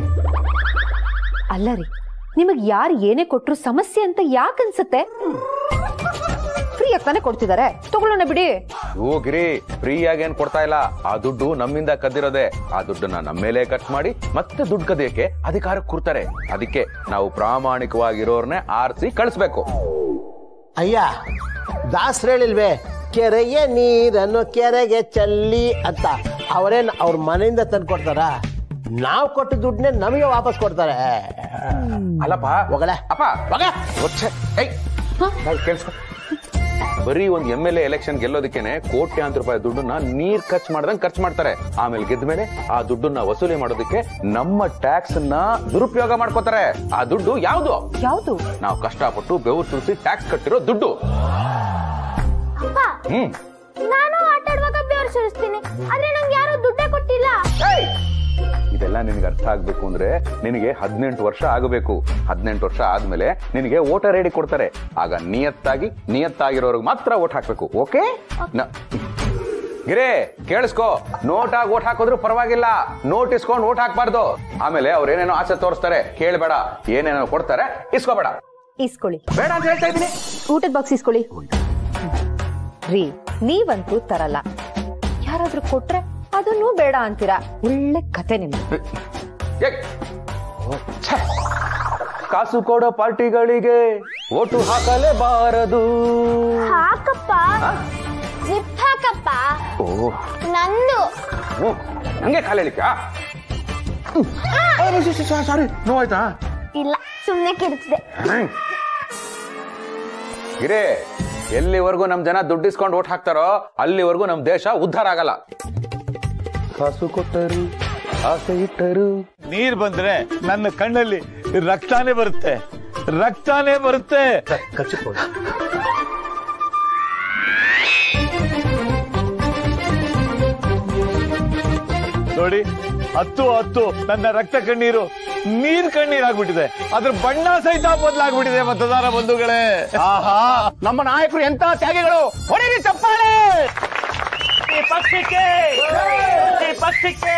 ಅಲ್ಲ ರೀ ನಿಮಗ್ ಯಾರು ಏನೇ ಕೊಟ್ರು ಸಮಸ್ಯೆ ಅಂತ ಯಾಕೆ ಅನ್ಸುತ್ತೆ ಫ್ರೀ ತಾನೇ ಕೊಡ್ತಿದ್ದಾರೆ ತಗೊಳ್ಳೋಣ ಬಿಡಿ ಓ ಗಿರಿ ಫ್ರೀ ಆಗಿ ಏನ್ ಕೊಡ್ತಾ ಇಲ್ಲ ಆ ದುಡ್ಡು ನಮ್ಮಿಂದ ಕದ್ದಿರೋದೆ ಆ ದುಡ್ಡನ್ನ ನಮ್ಮ ಮೇಲೆ ಖರ್ಚು ಮಾಡಿ ಮತ್ತೆ ದುಡ್ಡು ಕದಿಯಕ್ಕೆ ಅಧಿಕಾರಕ್ಕೆ ಕೂರ್ತಾರೆ ಅದಕ್ಕೆ ನಾವು ಪ್ರಾಮಾಣಿಕವಾಗಿರೋರ್ನೇ ಆರಿಸಿ ಕಳಿಸ್ಬೇಕು ಅಯ್ಯ ದಾಸರು ಹೇಳಿಲ್ವೇ ಕೆರೆಯ ನೀರನ್ನು ಕೆರೆಗೆ ಚಲ್ಲಿ ಅಂತ ಅವರೇನ್ ಅವ್ರ ಮನೆಯಿಂದ ತಂದು ಕೊಡ್ತಾರ ನಾವು ಕೊಟ್ಟ ದುಡ್ಡನ್ನೇ ನಮಗೆ ವಾಪಸ್ ಕೊಡ್ತಾರೆ ಅಲ್ಲಪ್ಪ ಹೋಗಲೇ ಅಪ್ಪ ಒಚ್ಚೆ ಏಯ್ ಬಾಯ್ ಕೇಳಿಸ್ಕೊ ಬರೀ ಒಂದ್ ಎಂ ಎಲ್ ಎ ಎಲೆಕ್ಷನ್ ಗೆಲ್ಲೋದಕ್ಕೇನೆ ಕೋಟ್ಯಾಂತರ ರೂಪಾಯಿ ದುಡ್ಡನ್ನ ನೀರ್ ಖರ್ಚು ಮಾಡ್ದಂಗ್ ಖರ್ಚು ಮಾಡ್ತಾರೆ ಆಮೇಲೆ ಗೆದ್ದ ಮೇಲೆ ಆ ದುಡ್ಡನ್ನ ವಸೂಲಿ ಮಾಡೋದಕ್ಕೆ ನಮ್ಮ ಟ್ಯಾಕ್ಸ್ ನ ದುರುಪಯೋಗ ಮಾಡ್ಕೋತಾರೆ ಆ ದುಡ್ಡು ಯಾವ್ದು ಯಾವ್ದು ನಾವು ಕಷ್ಟಪಟ್ಟು ಬೆವರು ಸುರಿಸಿ ಟ್ಯಾಕ್ಸ್ ಕಟ್ಟಿರೋ ದುಡ್ಡು ಅಪ್ಪ ಹ್ಮ್ ನಾನು ಆಟ ಆಡುವಾಗ ಬೆವರು ಸುರಿಸ್ತೀನಿ ಆದ್ರೆ ನಂಗೆ ಯಾರು ದುಡ್ಡೇ ಕೊಟ್ಟಿಲ್ಲ ಇದೆಲ್ಲ ನಿನಗೆ ಅರ್ಥ ಆಗ್ಬೇಕು ಅಂದ್ರೆ ನಿನಗೆ ಹದಿನೆಂಟು ವರ್ಷ ಆಗಬೇಕು ಹದಿನೆಂಟು ವರ್ಷ ಆದ್ಮೇಲೆ ನಿನಗೆ ವೋಟರ್ ಐಡಿ ಕೊಡ್ತಾರೆ ಆಗ ನಿಯತ್ತಾಗಿ ನಿಯತ್ತಾಗಿರೋರ್ಗೆ ಮಾತ್ರ ವೋಟ್ ಹಾಕ್ಬೇಕು ಓಕೆ ಗಿರೇ ಕೇಳಿಸ್ಕೋ ನೋಟ್ ಆಗಿ ಓಟ್ ಹಾಕಿದ್ರು ಪರವಾಗಿಲ್ಲ ನೋಟ್ ಇಸ್ಕೊಂಡು ಓಟ್ ಹಾಕ್ಬಾರ್ದು ಆಮೇಲೆ ಅವ್ರು ಏನೇನೋ ಆಸೆ ತೋರಿಸ್ತಾರೆ ಕೇಳಬೇಡ ಏನೇನೋ ಕೊಡ್ತಾರೆ ಇಸ್ಕೋಬೇಡ ಇಸ್ಕೊಳ್ಳಿ ಬೇಡ ಅಂತ ಹೇಳ್ತಾ ಇದ್ದೀನಿ ಊಟದ ಬಾಕ್ಸ್ ಇಸ್ಕೊಳ್ಳಿ ರೀ ನೀವಂತೂ ತರಲ್ಲ ಯಾರಾದ್ರೂ ಕೊಟ್ರೆ ಅದನ್ನು ಬೇಡ ಅಂತೀರಾ ಒಳ್ಳೆ ಕತೆ ನಿಮ್ದು ಕಾಸು ಕೊಡೋ ಪಾರ್ಟಿಗಳಿಗೆ ಓಟು ಹಾಕಲೇಬಾರದು ಹಾಕಪ್ಪ ಜಿಪ್ ಹಾಕಪ್ಪ ಓ ನಂದು ಓ, ಹಂಗೆ ಕಾಲ ಹೇಳಿಕ ಸಾರಿ ನೋವಾಯ್ತಾ ಇಲ್ಲ ಸುಮ್ನೆ ಕಿರ್ಚಿದೆ ಗಿರೇ ಎಲ್ಲಿವರೆಗೂ ನಮ್ ಜನ ದುಡ್ಡು ಇಸ್ಕೊಂಡು ಓಟ್ ಹಾಕ್ತಾರೋ ಅಲ್ಲಿವರೆಗೂ ನಮ್ ದೇಶ ಉದ್ಧಾರ ಆಗಲ್ಲ ಕಾಸು ಕೊಟ್ಟರು ಆಸೆ ಇಟ್ಟರು ನೀರ್ ಬಂದ್ರೆ ನನ್ನ ಕಣ್ಣಲ್ಲಿ ರಕ್ತಾನೇ ಬರುತ್ತೆ ರಕ್ತಾನೇ ಬರುತ್ತೆ ನೋಡಿ ಹತ್ತು ಹತ್ತು ನನ್ನ ರಕ್ತ ಕಣ್ಣೀರು ನೀರ್ ಕಣ್ಣೀರ್ ಆಗ್ಬಿಟ್ಟಿದೆ ಅದ್ರ ಬಣ್ಣ ಸಹಿತ ಬದಲಾಗ್ಬಿಟ್ಟಿದೆ ಮತದಾರ ಬಂಧುಗಳೇ ಆಹಾ ನಮ್ಮ ನಾಯಕರು ಎಂತ ತ್ಯಾಗಿಗಳು ಹೊಡಿರಿ ಚಪ್ಪಾಳೆ ಈ ಪಕ್ಷಕ್ಕೆ ಈ ಪಕ್ಷಕ್ಕೆ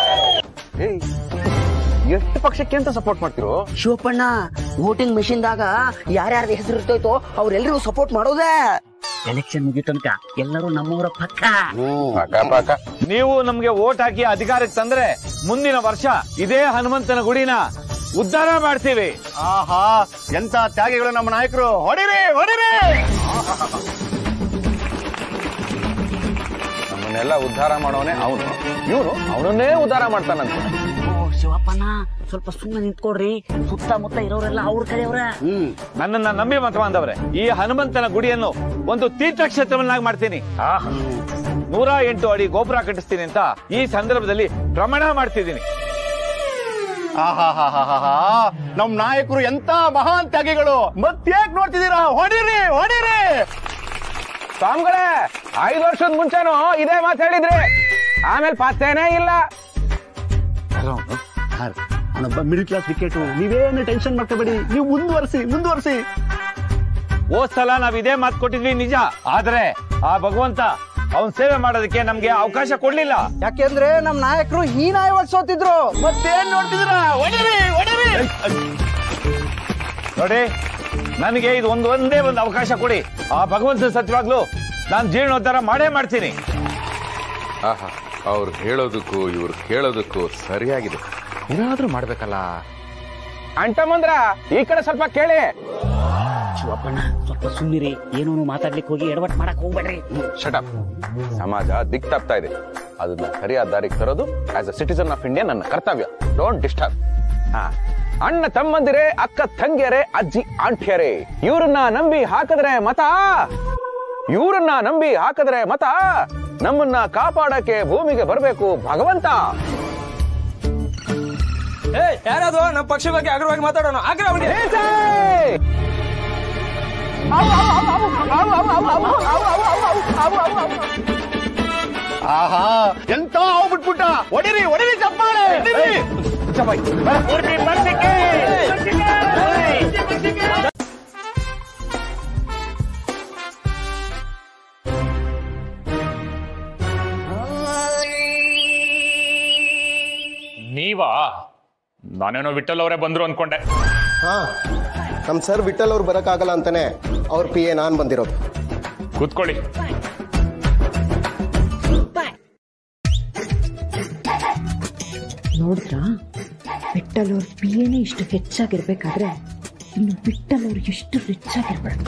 ಎಷ್ಟು ಪಕ್ಷಕ್ಕೆ ಅಂತ ಸಪೋರ್ಟ್ ಮಾಡ್ತಿರೋ ಶಿವಪ್ಪಣ್ಣ ವೋಟಿಂಗ್ ಮೆಷಿನ್ದಾಗ ಯಾರ್ಯಾರ್ದು ಹೆಸರು ಇರ್ತೈತೋ ಅವ್ರೆಲ್ರಿಗೂ ಸಪೋರ್ಟ್ ಮಾಡೋದೇ ಎಲೆಕ್ಷನ್ ಮುಗಿಯ ತನಕ ಎಲ್ಲರೂ ನಮ್ಮವರ ಪಕ್ಕ ನೀವು ನಮ್ಗೆ ಓಟ್ ಹಾಕಿ ಅಧಿಕಾರಕ್ಕೆ ತಂದ್ರೆ ಮುಂದಿನ ವರ್ಷ ಇದೇ ಹನುಮಂತನ ಗುಡಿನ ಉದ್ಧಾರ ಮಾಡ್ತೀವಿ ಆಹಾ ಎಂತ ತ್ಯಾಗಿಗಳು ನಮ್ಮ ನಾಯಕರು ಹೊಡಿರಿ ಹೊಡಿರಿ ನಮ್ಮನ್ನೆಲ್ಲ ಉದ್ಧಾರ ಮಾಡೋನೆ ಅವನು ಇವನು ಅವನನ್ನೇ ಉದ್ಧಾರ ಮಾಡ್ತಾನಂತೆ ಓ ಶಿವಪ್ಪಣ್ಣ ಸ್ವಲ್ಪ ಸುಮ್ಮನೆ ನಿಂತ್ಕೊಡ್ರಿ ಸುತ್ತಮುತ್ತ ಇರೋರೆಲ್ಲ ಅವ್ರ ಕಡೆಯವ್ರ ನನ್ನನ್ನ ನಂಬಿ ಮತ ಬಾಂಧವ್ರೆ ಈ ಹನುಮಂತನ ಗುಡಿಯನ್ನು ಒಂದು ತೀರ್ಥಕ್ಷೇತ್ರವನ್ನಾಗಿ ಮಾಡ್ತೀನಿ ನೂರ ಎಂಟು ಅಡಿ ಗೋಪುರ ಕಟ್ಟಿಸ್ತೀನಿ ಅಂತ ಈ ಸಂದರ್ಭದಲ್ಲಿ ಪ್ರಮಾಣ ಮಾಡ್ತಿದ್ದೀನಿ ಆಹಾಹಾಹಾಹಾ. ನಮ್ ನಾಯಕರು ಎಂತ ಮಹಾನ್ ತ್ಯಾಗಿಗಳು ಮತ್ತೇಕ್ ನೋಡ್ತಿದ್ದೀರಾ ಹೊಡಿರಿ ಹೊಡಿರಿ ಸ್ವಾಮಿಗಳೇ ಐದು ವರ್ಷದ ಮುಂಚೆನೂ ಇದೇ ಮಾತು ಹೇಳಿದ್ರಿ ಆಮೇಲೆ ಪತ್ತೇನೇ ಇಲ್ಲ ಅವನೊಬ್ಬ ಮಿಡಲ್ ಕ್ಲಾಸ್ ವಿಕೆಟ್ ನೀವೇನು ಟೆನ್ಷನ್ ಮಾಡ್ಕೋಬೇಡಿ ನೀವು ಮುಂದುವರಿಸಿ ಮುಂದುವರಿಸಿ ಹೋದ್ ಸಲ ನಾವ್ ಇದೇ ಮಾತು ಕೊಟ್ಟಿದ್ವಿ ನಿಜ ಆದ್ರೆ ಆ ಭಗವಂತ ಅವನ್ ಸೇವೆ ಮಾಡೋದಕ್ಕೆ ನಮ್ಗೆ ಅವಕಾಶ ಕೊಡ್ಲಿಲ್ಲ ಯಾಕೆಂದ್ರೆ ನಮ್ ನಾಯಕರು ಹೀನಾಯವಾಗಿ ಸೋತಿದ್ರು ಮತ್ತೇನ್ ನೋಡ್ತಿದ್ದೀರಾ ಹೊಡಿರಿ ಹೊಡಿರಿ ನೋಡಿ ನನಗೆ ಇದು ಒಂದು ಒಂದೇ ಒಂದು ಅವಕಾಶ ಕೊಡಿ ಆ ಭಗವಂತನ ಸತ್ಯವಾಗ್ಲು ನಾನು ಜೀರ್ಣೋದ್ಧಾರ ಮಾಡೇ ಮಾಡ್ತೀನಿ ಆಹಾ ಅವ್ರು ಹೇಳೋದಕ್ಕೂ ಇವ್ರು ಕೇಳೋದಕ್ಕೂ ಸರಿಯಾಗಿದೆ ಏನಾದ್ರೂ ಮಾಡ್ಬೇಕಲ್ಲ ಅಂಟಮಂದ್ರ ಈ ಕಡೆ ಸ್ವಲ್ಪ ಕೇಳಿ ಶಿವಪ್ಪಣ್ಣ ಸ್ವಲ್ಪ ಸುಮ್ಮಿರಿ ಏನೋ ಮಾತಾಡ್ಲಿಕ್ಕೆ ಹೋಗಿ ಎಡವಟ್ ಮಾಡಕ್ ಹೋಗ್ಬೇಡ್ರಿ ಶಟಪ್ ಸಮಾಜ ದಿಕ್ ತಪ್ತಾ ಇದೆ ಅದನ್ನ ಸರಿಯಾದ ದಾರಿಗೆ ತರೋದು as a citizen of India ನನ್ನ ಕರ್ತವ್ಯ ಡೋಂಟ್ ಡಿಸ್ಟರ್ಬ್ ಹಾ ಅಣ್ಣ ತಮ್ಮಂದಿರೇ ಅಕ್ಕ ತಂಗಿಯರೇ ಅಜ್ಜಿ ಆಂಟಿಯರೇ ಇವ್ರನ್ನ ನಂಬಿ ಹಾಕಿದ್ರೆ ಮತ ಇವ್ರನ್ನ ನಂಬಿ ಹಾಕಿದ್ರೆ ಮತ ನಮ್ಮನ್ನ ಕಾಪಾಡಕ್ಕೆ ಭೂಮಿಗೆ ಬರಬೇಕು ಭಗವಂತ ಏ ಯಾರಾದ್ರು ನಮ್ಮ ಪಕ್ಷ ಬಗ್ಗೆ ಅಗ್ರವಾಗಿ ಮಾತಾಡೋಣ ಆಗ್ರ ಅವ್ನಿಗೆ ಆಹಾ ಎಂತ ಹೋಗ್ಬಿಟ್ಬಿಟ್ಟ ಹೊಡಿರಿ ಹೊಡಿರಿ ಚಪ್ಪಾಳೆ ಹೊಡಿರಿ. ಪೂರ್ತಿ ಪಕ್ಷಕ್ಕೆ ನೀವಾ ನಾನೇನೋ ವಿಠಲ್ ಅವರೇ ಬಂದ್ರು ಅನ್ಕೊಂಡೆ ಹಾ ನಮ್ ಸರ್ ವಿಠಲ್ ಅವ್ರು ಬರಕ್ಕಾಗಲ್ಲ ಅಂತಾನೆ ಅವ್ರ ಪಿ ಎ ನಾನ್ ಬಂದಿರೋದು ಕೂತ್ಕೊಳ್ಳಿ ನೋಡಿದ್ರ ಬಿಟ್ಟಲ್ ಅವ್ರ ಪಿ ಎನೇ ಇಷ್ಟು ಹೆಚ್ಚಾಗಿರ್ಬೇಕಾದ್ರೆ ಇನ್ನು ಬಿಟ್ಟಲ್ ಅವ್ರು ಎಷ್ಟು ರಿಚ್ ಆಗಿರ್ಬೇಕು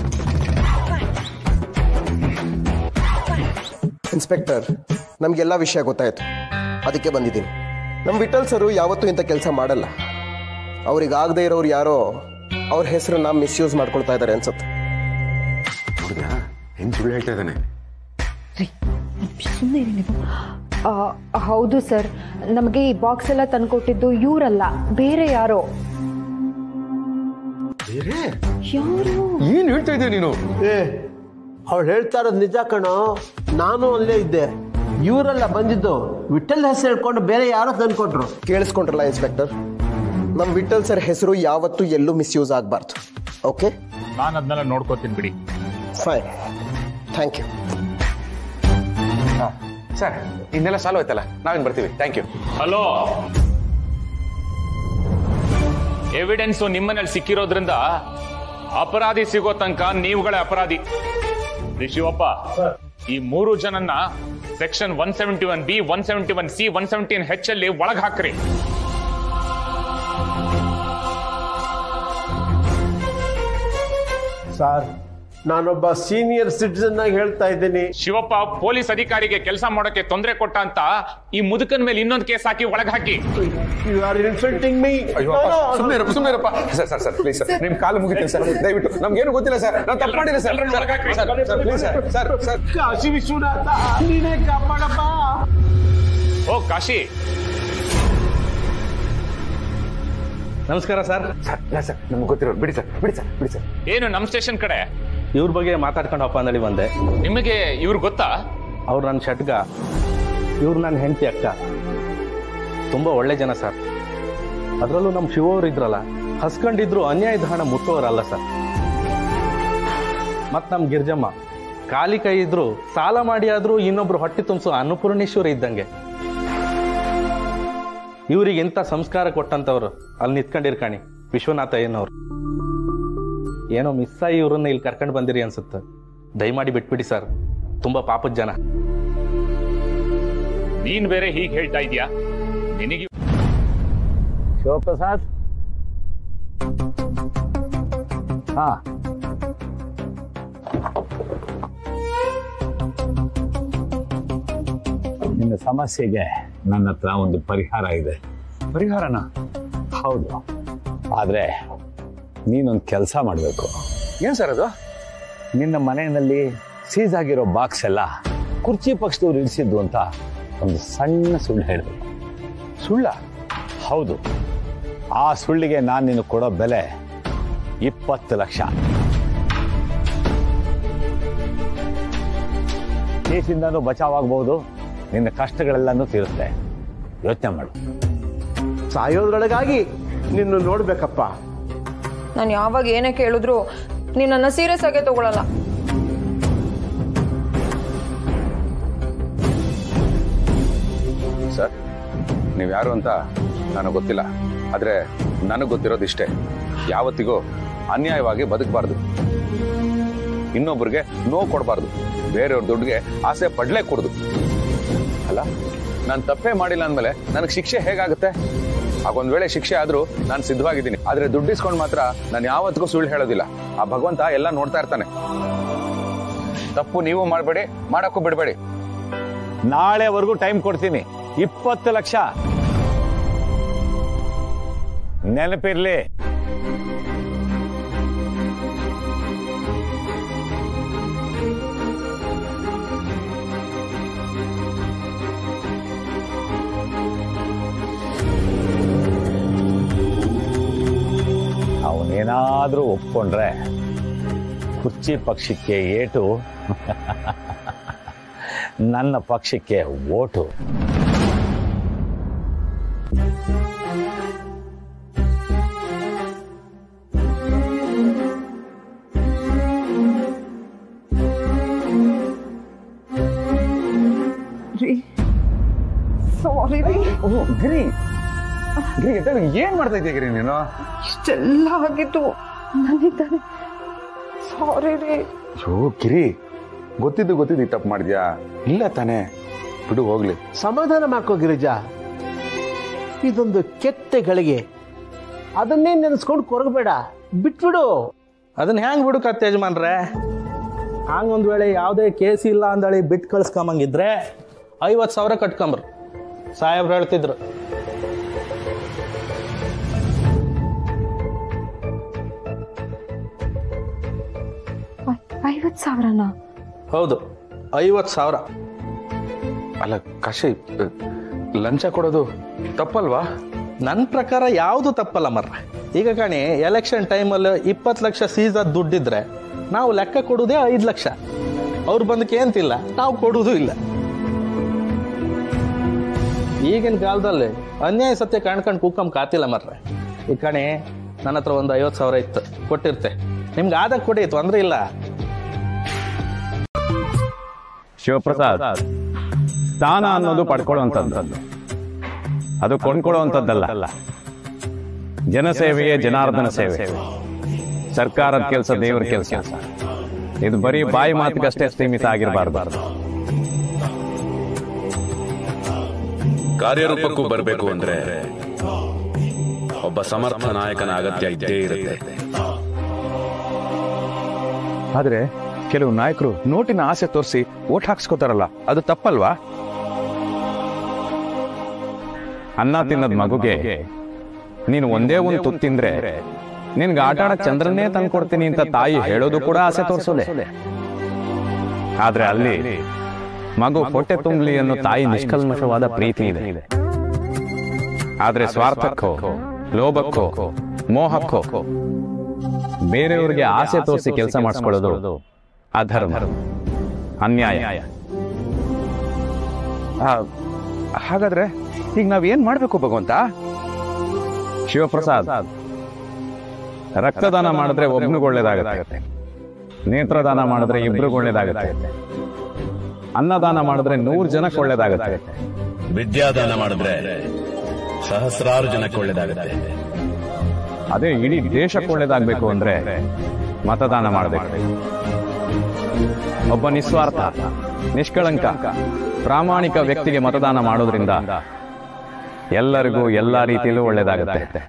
ಇನ್ಸ್ಪೆಕ್ಟರ್ ನಮ್ಗೆಲ್ಲ ವಿಷಯ ಗೊತ್ತಾಯ್ತು ಅದಕ್ಕೆ ಬಂದಿದ್ದೀನಿ ನಮ್ಮ ವಿಠಲ್ ಸರು ಯಾವತ್ತೂ ಇಂಥ ಕೆಲಸ ಮಾಡಲ್ಲ ಅವ್ರಿಗೆ ಆಗದೆ ಇರೋರು ಯಾರೋ ಅವ್ರ ಹೆಸರನ್ನ ಮಿಸ್ಯೂಸ್ ಮಾಡ್ಕೊಳ್ತಾ ಇದ್ದಾರೆ ಅನ್ಸುತ್ತೆ ಹೆಂಗ್ ಸುಳ್ಳು ಹೇಳ್ತಾ ಇದ್ದಾನೆ ಸುಮ್ಮನೆ ಇರಿ ನೀವು ಆ, ಹೌದು ಸರ್ ನಮಗೆ ಈ ಬಾಕ್ಸ್ ಎಲ್ಲ ತಂದ್ಕೊಟ್ಟಿದ್ದು ಇವರಲ್ಲ ಬೇರೆ ಯಾರೋ ಯಾರು ಏನ್ ಹೇಳ್ತಾ ಇದ್ದೆ ನೀನು ಏ ಅವಳು ಹೇಳ್ತಾ ಇರೋದು ನಿಜ ಕಣೋ ನಾನು ಅಲ್ಲೇ ಇದ್ದೆ ಇವರೆಲ್ಲ ಬಂದಿದ್ದು ವಿಠಲ್ ಹೆಸರು ಹೇಳ್ಕೊಂಡು ಬೇರೆ ಯಾರೋ ತಂದ್ಕೊಟ್ರು ಕೇಳಿಸ್ಕೊಂಡ್ರಲ್ಲ ಇನ್ಸ್ಪೆಕ್ಟರ್ ನಮ್ಮ ವಿಠಲ್ ಸರ್ ಹೆಸರು ಯಾವತ್ತೂ ಎಲ್ಲೂ ಮಿಸ್ಯೂಸ್ ಆಗಬಾರ್ದು ಓಕೆ ನಾನು ಅದನ್ನೆಲ್ಲ ನೋಡ್ಕೋತೀನಿ ಬಿಡಿ ಫೈನ್ ಥ್ಯಾಂಕ್ ಯು ಸರ್ ಇನ್ನೆಲ್ಲ ಸಾಲ್ವ್ ಆಯ್ತಲ್ಲ ನಾವೇನು ಬರ್ತೀವಿ ಥ್ಯಾಂಕ್ ಯು ಹಲೋ ಎವಿಡೆನ್ಸ್ ನಿಮ್ಮನೇಲಿ ಸಿಕ್ಕಿರೋದ್ರಿಂದ ಅಪರಾಧಿ ಸಿಗೋ ತನಕ ನೀವುಗಳೇ ಅಪರಾಧಿ ರೀ ಶಿವಪ್ಪ ಈ ಮೂರು ಜನನ್ನ section one seventy one B one seventy one C one seventy H ಅಲ್ಲಿ ಒಳಗ್ ಹಾಕ್ರಿ ಸರ್ ನಾನೊಬ್ಬ ಸೀನಿಯರ್ ಸಿಟಿಸನ್ ಆಗಿ ಹೇಳ್ತಾ ಇದ್ದೀನಿ ಶಿವಪ್ಪ ಪೊಲೀಸ್ ಅಧಿಕಾರಿಗೆ ಕೆಲಸ ಮಾಡೋಕೆ ತೊಂದರೆ ಕೊಟ್ಟ ಅಂತ ಈ ಮುದುಕನ್ ಮೇಲೆ ಇನ್ನೊಂದು ಕೇಸ್ ಹಾಕಿ ಒಳಗ್ ಹಾಕಿ ಯು ಆರ್ ಇನ್ಸಲ್ಟಿಂಗ್ ಮೀ ಅಯ್ಯೋ ಸುಮ್ಮನೆ ಇರಪ್ಪ ಸುಮ್ಮನೆ ಇರಪ್ಪ sir sir sir please sir ನಿಮ್ ಕಾಲು ಮುಗಿತೀನಿ ಸರ್ ದಯವಿಟ್ಟು ನಮ್ಗೇನು ಗೊತ್ತಿಲ್ಲ ಸರ್ ನಾವು ತಪ್ಪು ಮಾಡಿಲ್ಲ sir sir sir please sir sir sir Kashi Vishwanatha ನೀನೇ ಕಾಪಾಡಪ್ಪ ಓ ಕಾಶಿ ನಮಸ್ಕಾರ ಸರ್ ಸರ್ ಸರ್ ನಮ್ಗೆ ಗೊತ್ತಿರೋ ಬಿಡಿ ಸರ್ ಬಿಡಿ ಸರ್ ಬಿಡಿ ಸರ್ ಏನು ನಮ್ ಸ್ಟೇಷನ್ ಕಡೆ ಇವ್ರ ಬಗ್ಗೆ ಮಾತಾಡ್ಕೊಂಡು ಅಪ್ಪ ಅಂದಳಿ ಬಂದೆ ನಿಮಗೆ ಇವ್ರು ಗೊತ್ತಾ ಅವ್ರು ನನ್ನ ಷಟ್ಗ ಇವ್ರು ನನ್ನ ಹೆಂಡತಿ ಅಕ್ಕ ತುಂಬ ಒಳ್ಳೆ ಜನ ಸರ್ ಅದರಲ್ಲೂ ನಮ್ಮ ಶಿವವ್ರು ಇದ್ರಲ್ಲ ಹಸ್ಕೊಂಡಿದ್ರು ಅನ್ಯಾಯದ ಹಣ ಮುಟ್ಟೋರಲ್ಲ ಸರ್ ಮತ್ತು ನಮ್ಮ ಗಿರ್ಜಮ್ಮ ಖಾಲಿ ಕೈ ಇದ್ರು ಸಾಲ ಮಾಡಿ ಆದ್ರೂ ಇನ್ನೊಬ್ರು ಹೊಟ್ಟೆ ತುಂಬಿಸೋ ಅನ್ನಪೂರ್ಣೇಶ್ವರಿ ಇದ್ದಂಗೆ ಇವ್ರಿಗೆ ಇಂಥ ಸಂಸ್ಕಾರ ಕೊಟ್ಟಂತವ್ರು ಅಲ್ಲಿ ನಿಂತ್ಕೊಂಡಿರ್ಕಾಣಿ ವಿಶ್ವನಾಥ ಏನವ್ರು ಏನೋ ಮಿಸ್ ಆಗಿ ಇವ್ರನ್ನ ಇಲ್ಲಿ ಕರ್ಕೊಂಡು ಬಂದಿರಿ ಅನ್ಸುತ್ತೆ ದಯಮಾಡಿ ಬಿಟ್ಬಿಡಿ ಸರ್ ತುಂಬಾ ಪಾಪದ ಜನ ನೀನ್ ಬೇರೆ ಹೀಗೆ ಹೇಳ್ತಾ ಇದೀಯಾ ನಿನಗೆ ಶಿವಪ್ರಸಾದ್ ಹಾ ನಿನ್ನ ಸಮಸ್ಯೆಗೆ ನನ್ನ ಹತ್ರ ಒಂದು ಪರಿಹಾರ ಇದೆ ಪರಿಹಾರನ ಹೌದು ಆದ್ರೆ ನೀನೊಂದು ಕೆಲಸ ಮಾಡಬೇಕು ಏನ್ ಸರ್ ಅದು ನಿನ್ನ ಮನೆಯಲ್ಲಿ ಸೀಸ್ ಆಗಿರೋ ಬಾಕ್ಸ್ ಎಲ್ಲ ಕುರ್ಚಿ ಪಕ್ಷದವ್ರು ಇಳಿಸಿದ್ದು ಅಂತ ಒಂದು ಸಣ್ಣ ಸುಳ್ಳು ಹೇಳಬೇಕು ಸುಳ್ಳ ಹೌದು ಆ ಸುಳ್ಳಿಗೆ ನಾನು ನಿನಗೆ ಕೊಡೋ ಬೆಲೆ ಇಪ್ಪತ್ತು ಲಕ್ಷ ಕೇಸಿಂದನೂ ಬಚಾವಾಗಬಹುದು ನಿನ್ನ ಕಷ್ಟಗಳೆಲ್ಲನೂ ತೀರುತ್ತೆ ಯೋಚನೆ ಮಾಡು ಸಾಯೋದ್ರೊಳಗಾಗಿ ನಿನ್ನ ನೋಡ್ಬೇಕಪ್ಪ ನಾನು ಯಾವಾಗ ಏನೇ ಕೇಳಿದ್ರು ನೀನು ನನ್ನ ಸೀರಿಯಸ್ ಆಗೇ ತಗೊಳಲ್ಲ ಸರ್ ನೀವು ಯಾರು ಅಂತ ನನಗೆ ಗೊತ್ತಿಲ್ಲ ಆದರೆ ನನಗೆ ಗೊತ್ತಿರೋದು ಇಷ್ಟೇ ಯಾವತ್ತಿಗೂ ಅನ್ಯಾಯವಾಗಿ ಬದುಕಬಾರ್ದು ಇನ್ನೊಬ್ರಿಗೆ ನೋವು ಕೊಡಬಾರ್ದು ಬೇರೆಯವ್ರ ದುಡ್ಡಿಗೆ ಆಸೆ ಪಡ್ಲೇ ಕೊಡ್ದು ಅಲ್ಲ ನಾನು ತಪ್ಪೇ ಮಾಡಿಲ್ಲ ಅಂದಮೇಲೆ ನನಗೆ ಶಿಕ್ಷೆ ಹೇಗಾಗುತ್ತೆ ಆಗೊಂದ್ ವೇಳೆ ಶಿಕ್ಷೆ ಆದ್ರೂ ನಾನು ಸಿದ್ಧವಾಗಿದ್ದೀನಿ ಆದ್ರೆ ದುಡ್ಡಿಸ್ಕೊಂಡು ಮಾತ್ರ ನಾನು ಯಾವತ್ತಿಗೂ ಸುಳ್ಳು ಹೇಳೋದಿಲ್ಲ ಆ ಭಗವಂತ ಎಲ್ಲ ನೋಡ್ತಾ ಇರ್ತಾನೆ ತಪ್ಪು ನೀವು ಮಾಡಬೇಡಿ ಮಾಡಕ್ಕೂ ಬಿಡಬೇಡಿ ನಾಳೆವರೆಗೂ ಟೈಮ್ ಕೊಡ್ತೀನಿ ಇಪ್ಪತ್ತು ಲಕ್ಷ ನೆನಪಿರ್ಲಿ ಅವನೇನಾದ್ರೂ ಒಪ್ಕೊಂಡ್ರೆ ಕುರ್ಚಿ ಪಕ್ಷಕ್ಕೆ ಏಟು ನನ್ನ ಪಕ್ಷಕ್ಕೆ ಓಟು ಸಾರಿ ಗಿರಿ ಗಿರಿ ಎದ್ದೇಳು. ಏನ್ ಮಾಡ್ತಾ ಇದೀಯ ಗಿರಿ ನೀನು ಇಷ್ಟೆಲ್ಲ ಆಗಿತ್ತು ನನ್ನಿದ್ದಾನೆ ಸಾರಿ ರೀ ಅಯ್ಯೋ ಗಿರಿ ಗೊತ್ತಿದ್ದು ಗೊತ್ತಿದ್ದು ತಪ್ಪು ಮಾಡಿದ್ಯಾ ಇಲ್ಲ ತಾನೇ ಬಿಡು ಹೋಗ್ಲಿ ಸಮಾಧಾನ ಮಾಡ್ಕೋ ಗಿರಿಜಾ ಇದೊಂದು ಕೆಟ್ಟ ಗಳಿಗೆ ಅದನ್ನೇ ನೆನೆಸ್ಕೊಂಡು ಕೊರಗಬೇಡ ಬಿಟ್ಬಿಡು ಅದನ್ನ ಹೆಂಗ್ ಬಿಡುಕತ್ತೆ ಯಜಮಾನ್ರೆ ಹಂಗ ಒಂದ್ ವೇಳೆ ಯಾವುದೇ ಕೇಸ್ ಇಲ್ಲ ಅಂದಳಿ ಬಿಟ್ಟು ಕಳ್ಸ್ಕೊಂಬಂಗಿದ್ರೆ ಐವತ್ತು ಸಾವಿರ ಕಟ್ಕೊಂಬ್ರು ಸಾಹೇಬ್ರು ಹೇಳ್ತಿದ್ರು ಐವತ್ತು ಸಾವಿರನಾ ಹೌದು ಐವತ್ತು ಸಾವಿರ ಅಲ್ಲ ಕಾಶಿ ಲಂಚ ಕೊಡೋದು ತಪ್ಪಲ್ವಾ ನನ್ನ ಪ್ರಕಾರ ಯಾವುದು ತಪ್ಪಲ್ಲ ಮರ್ರೆ ಈಗ ಕಣಿ ಎಲೆಕ್ಷನ್ ಟೈಮಲ್ಲಿ ಇಪ್ಪತ್ತು ಲಕ್ಷ ಸೀಸರ್ ದುಡ್ಡಿದ್ರೆ ನಾವು ಲೆಕ್ಕ ಕೊಡುವುದೇ ಐದು ಲಕ್ಷ ಅವ್ರು ಬಂದಕ್ಕೆ ಏಂತಿಲ್ಲ ನಾವು ಕೊಡುವುದೂ ಇಲ್ಲ ಈಗಿನ ಕಾಲದಲ್ಲಿ ಅನ್ಯಾಯ ಸತ್ಯ ಕಾಣ್ಕೊಂಡು ಕೂಕಂಬ ಕಾತಿಲ್ಲ ಮರ್ರೆ ಈ ಕಣೆ ನನ್ನ ಹತ್ರ ಒಂದು ಐವತ್ತು ಸಾವಿರ ಇತ್ತು ಕೊಟ್ಟಿರ್ತೆ ನಿಮ್ಗೆ ಆದಾಗ ಕೊಡಿ ತೊಂದ್ರೆ ಇಲ್ಲ ಶಿವಪ್ರಸಾದ್ ಸ್ಥಾನ ಅನ್ನೋದು ಪಡ್ಕೊಳ್ಳುವಂಥದ್ದು ಅದು ಕೊಂಡ್ಕೊಳ್ಳುವಂಥದ್ದಲ್ಲ ಜನಸೇವೆಯೇ ಜನಾರ್ದನ ಸೇವೆ ಸರ್ಕಾರದ ಕೆಲಸ ದೇವರ ಕೆಲಸ ಇದು ಬರೀ ಬಾಯಿ ಮಾತಿಗಷ್ಟೇ ಸೀಮಿತ ಆಗಿರಬಾರ್ದು ಕಾರ್ಯರೂಪಕ್ಕೂ ಬರಬೇಕು ಅಂದ್ರೆ ಒಬ್ಬ ಸಮರ್ಥ ನಾಯಕನ ಅಗತ್ಯ ಇದ್ದೇ ಇರುತ್ತೆ ಆದ್ರೆ ಕೆಲವು ನಾಯಕರು ನೋಟಿನ ಆಸೆ ತೋರಿಸಿ ಓಟ್ ಹಾಕ್ಸ್ಕೋತಾರಲ್ಲ ಅದು ತಪ್ಪಲ್ವಾ ಅನ್ನ ತಿನ್ನದ್ ಮಗುಗೆ ನೀನು ಒಂದೇ ಒಂದು ತುತ್ತು ತಿಂದ್ರೆ ನಿನ್ಗೆ ಆಟ ಆಡಕ್ ಚಂದ್ರನ್ನೇ ತಂದ್ಕೊಡ್ತೀನಿ ಅಂತ ತಾಯಿ ಹೇಳೋದು ಕೂಡ ಆಸೆ ತೋರಿಸೋದೆ ಆದ್ರೆ ಅಲ್ಲಿ ಮಗು ಹೊಟ್ಟೆ ತುಂಬಲಿ ಅನ್ನೋ ತಾಯಿ ನಿಷ್ಕಲ್ಮಶವಾದ ಪ್ರೀತಿ ಇದೆ ಆದ್ರೆ ಸ್ವಾರ್ಥಕ್ಕೋ ಲೋಭಕ್ಕೋ ಮೋಹಕ್ಕೋ ಬೇರೆಯವ್ರಿಗೆ ಆಸೆ ತೋರಿಸಿ ಕೆಲಸ ಮಾಡಿಸ್ಕೊಳ್ಳೋದು ಅಧರ್ಮ ಅನ್ಯಾಯ ಆ, ಹಾಗಾದ್ರೆ ಈಗ ನಾವೇನ್ ಮಾಡ್ಬೇಕು ಭಗವಂತ ಶಿವಪ್ರಸಾದ್ ರಕ್ತದಾನ ಮಾಡಿದ್ರೆ ಒಬ್ನಿಗೆ ಒಳ್ಳೇದಾಗತ್ತೆ ನೇತ್ರದಾನ ಮಾಡಿದ್ರೆ ಇಬ್ರಿಗೆ ಒಳ್ಳೇದಾಗತ್ತೆ ಅನ್ನದಾನ ಮಾಡಿದ್ರೆ ನೂರು ಜನಕ್ಕೆ ಒಳ್ಳೇದಾಗತ್ತೆ ವಿದ್ಯಾದಾನ ಮಾಡಿದ್ರೆ ಸಹಸ್ರಾರು ಜನಕ್ಕೆ ಒಳ್ಳೇದಾಗುತ್ತೆ ಅದೇ ಇಡೀ ದೇಶಕ್ಕೆ ಒಳ್ಳೇದಾಗಬೇಕು ಅಂದ್ರೆ ಮತದಾನ ಮಾಡಬೇಕು ಒಬ್ಬ ನಿಸ್ವಾರ್ಥ ನಿಷ್ಕಳಂಕ ಪ್ರಾಮಾಣಿಕ ವ್ಯಕ್ತಿಗೆ ಮತದಾನ ಮಾಡೋದ್ರಿಂದ ಎಲ್ಲರಿಗೂ ಎಲ್ಲಾ ರೀತಿಯಲ್ಲೂ ಒಳ್ಳೇದಾಗುತ್ತೆ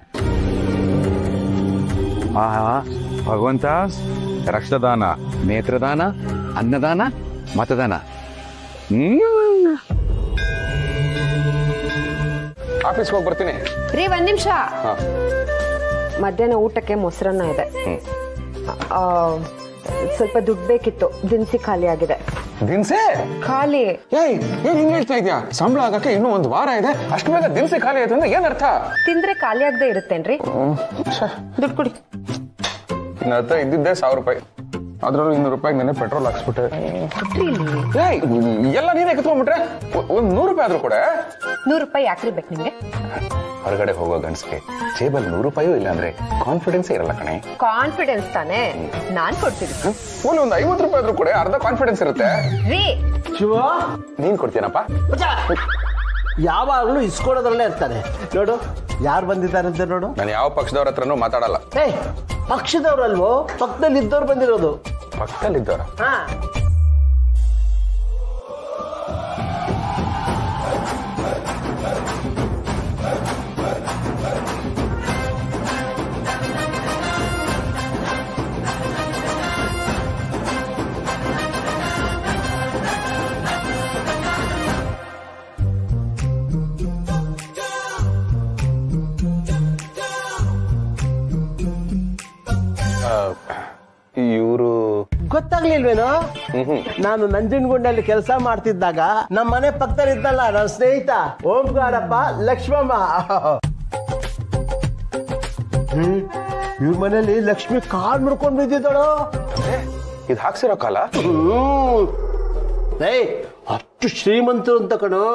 ಆಹಾ ಭಗವಂತ ರಕ್ತದಾನ ನೇತ್ರದಾನ ಅನ್ನದಾನ ಮತದಾನ ಹ್ಮ್ ಆಫೀಸ್ಗೆ ಹೋಗಿ ಬರ್ತೀನಿ ರೀ ಒಂದ್ ನಿಮಿಷ ಮಧ್ಯಾಹ್ನ ಊಟಕ್ಕೆ ಮೊಸರನ್ನ ಇದೆ ಆ, ಸ್ವಲ್ಪ ದುಡ್ಡು ಬೇಕಿತ್ತು ದಿನಸಿ ಖಾಲಿ ಆಗಿದೆ ದಿನಸೆ ಖಾಲಿ ಏಯ್ ಏನ್ ಹಿಂಗ್ ಹೇಳ್ತಾ ಇದ್ಯಾ ಸಂಬಳ ಆಗಕ್ಕೆ ಇನ್ನೂ ಒಂದು ವಾರ ಇದೆ ಅಷ್ಟು ಬೇಗ ದಿನಸಿ ಖಾಲಿ ಆಯ್ತು ಅಂದ್ರೆ ಏನ್ ಅರ್ಥ ತಿಂದ್ರೆ ಖಾಲಿ ಆಗದೆ ಇರುತ್ತೇನ್ರಿ ದುಡ್ಡು ಕೊಡಿ ನನ್ನ ಹತ್ರ ಇದ್ದಿದ್ದೆ ಸಾವಿರ ರೂಪಾಯಿ ಅದ್ರಲ್ಲೂ ಇನ್ನೂರು ರೂಪಾಯಿ ನೆನೆ ಪೆಟ್ರೋಲ್ ಹಾಕ್ಸ್ಬಿಟ್ಟೆ ಏಯ್ ಎಲ್ಲ ನೀನೇ ಕಿತ್ಕೊಂಡ್ಬಿಟ್ರೆ ಒ- ಒಂದ್ ನೂರು ರೂಪಾಯಿ ಆದ್ರೂ ಕೂಡ ನೂರು ರೂಪಾಯಿ ಯಾಕ್ರಿ ಬೇಕು ನಿಮ್ಗೆ ಹೊರಗಡೆ ಹೋಗೋ ಗಂಡ್ಸ್ಗೆ ಜೇಬಲ್ ನೂರು ರೂಪಾಯೂ ಇಲ್ಲ ಅಂದ್ರೆ ಕಾನ್ಫಿಡೆನ್ಸ್ ಇರಲ್ಲ ಕಣೆ ಕಾನ್ಫಿಡೆನ್ಸ್ ತಾನೇ ನಾನ್ ಕೊಡ್ತೀನಿ ಒಂದು ಒಂದು ಐವತ್ತು ರೂಪಾಯಿ ಆದ್ರೂ ಕೂಡ ಅರ್ಧ ಕಾನ್ಫಿಡೆನ್ಸ್ ಇರುತ್ತೆ ರೀ ಶಿವ ನೀನ್ ಕೊಡ್ತೀನಪ್ಪ ಯಾವಾಗಲೂ ಇಸ್ಕೊಡೋದ್ರಲ್ಲೇ ಇರ್ತಾನೆ ನೋಡು ಯಾರು ಬಂದಿದ್ದಾರಂತೆ ನೋಡು ನಾನು ಯಾವ ಪಕ್ಷದವ್ರ ಹತ್ರನೂ ಮಾತಾಡಲ್ಲ ಏ ಪಕ್ಷದವ್ರಲ್ವೋ ಪಕ್ಕದಲ್ಲಿ ಇದ್ದವ್ರು ಬಂದಿರೋದು ಪಕ್ಕದಲ್ಲಿದ್ದವ್ರ ಹಾ ಇವರು ಗೊತ್ತಾಗ್ಲಿಲ್ವೇನೋ ನಾನು ನಂಜನಗೂಡಲ್ಲಿ ಕೆಲಸ ಮಾಡ್ತಿದ್ದಾಗ ನಮ್ಮ ಮನೆ ಪಕ್ಕದಲ್ಲಿ ಇದ್ದಲ್ಲ ನನ್ನ ಸ್ನೇಹಿತ ಓಂಕಾರಪ್ಪ ಲಕ್ಷ್ಮಮ್ಮ ಹ್ಮ್ ಇವ್ರ ಮನೇಲಿ ಲಕ್ಷ್ಮಿ ಕಾಲ್ ಮುರ್ಕೊಂಡ್ ಬಿದ್ದಿದ್ದಳು ಇದು ಹಾಕ್ಸಿರೋ ಕಾಲ ಹ್ಮ್. ಏಯ್ ಅಷ್ಟು ಶ್ರೀಮಂತರು ಅಂತ ಕಣೋ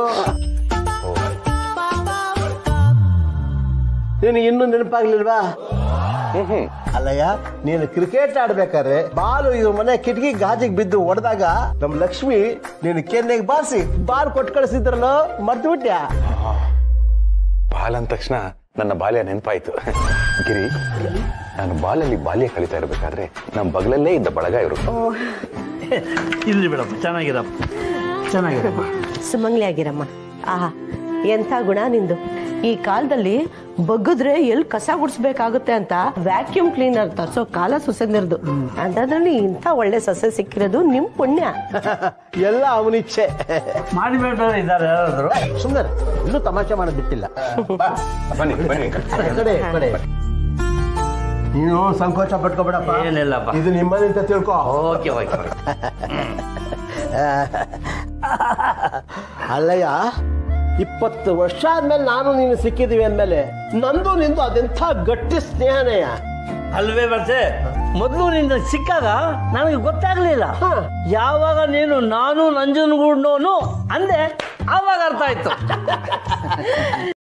ನಿನಗೆ ಇನ್ನೂ ನೆನಪಾಗ್ಲಿಲ್ವಾ ಅಲ್ಲಯ್ಯ ನೀನು ಕ್ರಿಕೆಟ್ ಆಡ್ಬೇಕಾದ್ರೆ ಬಾಲು ಇವ್ರ ಮನೆ ಕಿಟಕಿ ಗಾಜಿಗೆ ಬಿದ್ದು ಹೊಡೆದಾಗ ನಮ್ ಲಕ್ಷ್ಮಿ ನೀನು ಕೆನ್ನೆಗೆ ಬಾರಿಸಿ ಬಾಲ್ ಕೊಟ್ಟು ಕಳಿಸಿದ್ರಲ್ಲ ಮರ್ತು ಬಿಟ್ಯಾ ಬಾಲ್ ಅಂದ ತಕ್ಷಣ ನನ್ನ ಬಾಲ್ಯ ನೆನಪಾಯ್ತು ಗಿರಿ ನಾನು ಬಾಲಲ್ಲಿ ಬಾಲ್ಯ ಕಳೀತಾ ಇರ್ಬೇಕಾದ್ರೆ ನಮ್ಮ ಬಗಲಲ್ಲೇ ಇದ್ದ ಬಳಗ ಇವರು ಇರ್ಲಿ ಬಿಡಪ್ಪ ಚೆನ್ನಾಗಿರಪ್ಪ ಚೆನ್ನಾಗಿರಪ್ಪ ಸುಮಂಗ್ಲಿ ಆಗಿರಮ್ಮ ಆಹಾ ಎಂಥ ಗುಣ ನಿಂದು ಈ ಕಾಲದಲ್ಲಿ ಬಗ್ಗಿದ್ರೆ ಎಲ್ಲಿ ಕಸ ಗುಡಿಸ್ಬೇಕಾಗುತ್ತೆ ಅಂತ ವ್ಯಾಕ್ಯೂಮ್ ಕ್ಲೀನರ್ ತರ್ಸೋ ಕಾಲ ಸುಸಂದಿರ್ದು ಅಂಥದ್ರಲ್ಲಿ ಇಂಥ ಒಳ್ಳೆ ಸಸ್ಯ ಸಿಕ್ಕಿರೋದು ನಿಮ್ ಪುಣ್ಯ ಎಲ್ಲ ಅವನಿಚ್ಛೆ ಮಾಡಿಬೇಡ ಇದ್ದಾರೆ ಯಾರಾದ್ರು ಸುಮ್ಮನೆ ಇನ್ನೂ ತಮಾಷೆ ಮಾಡೋದ್ ಬಿಟ್ಟಿಲ್ಲ ಬನ್ನಿ ಬನ್ನಿ ಆ ಕಡೆ ಈ ಕಡೆ ನೀನು ಸಂಕೋಚ ಪಟ್ಕೋಬೇಡಪ್ಪ ಏನಿಲ್ಲಪ್ಪ. ಇದು ನಿಮ್ಮನೆ ಅಂತ ತಿಳ್ಕೊ ಓಕೆ ಓಕೆ ಅಲ್ಲಯ್ಯ ಇಪ್ಪತ್ತು ವರ್ಷ ಆದ್ಮೇಲೆ ನಾನು ನೀನು ಸಿಕ್ಕಿದೀವಿ ಅಂದ್ಮೇಲೆ ನಂದು ನಿಂದು ಅದೆಂಥ ಗಟ್ಟಿ ಸ್ನೇಹನಯ್ಯ ಅಲ್ವೇ ಮತ್ತೆ ಮೊದಲು ನಿನ್ನ ಸಿಕ್ಕಾಗ ನನಗೆ ಗೊತ್ತಾಗ್ಲಿಲ್ಲ ಯಾವಾಗ ನೀನು ನಾನು ನಂಜನಗೂಡ್ನೋನು ಅಂದೆ ಆವಾಗ ಅರ್ಥ ಆಯ್ತು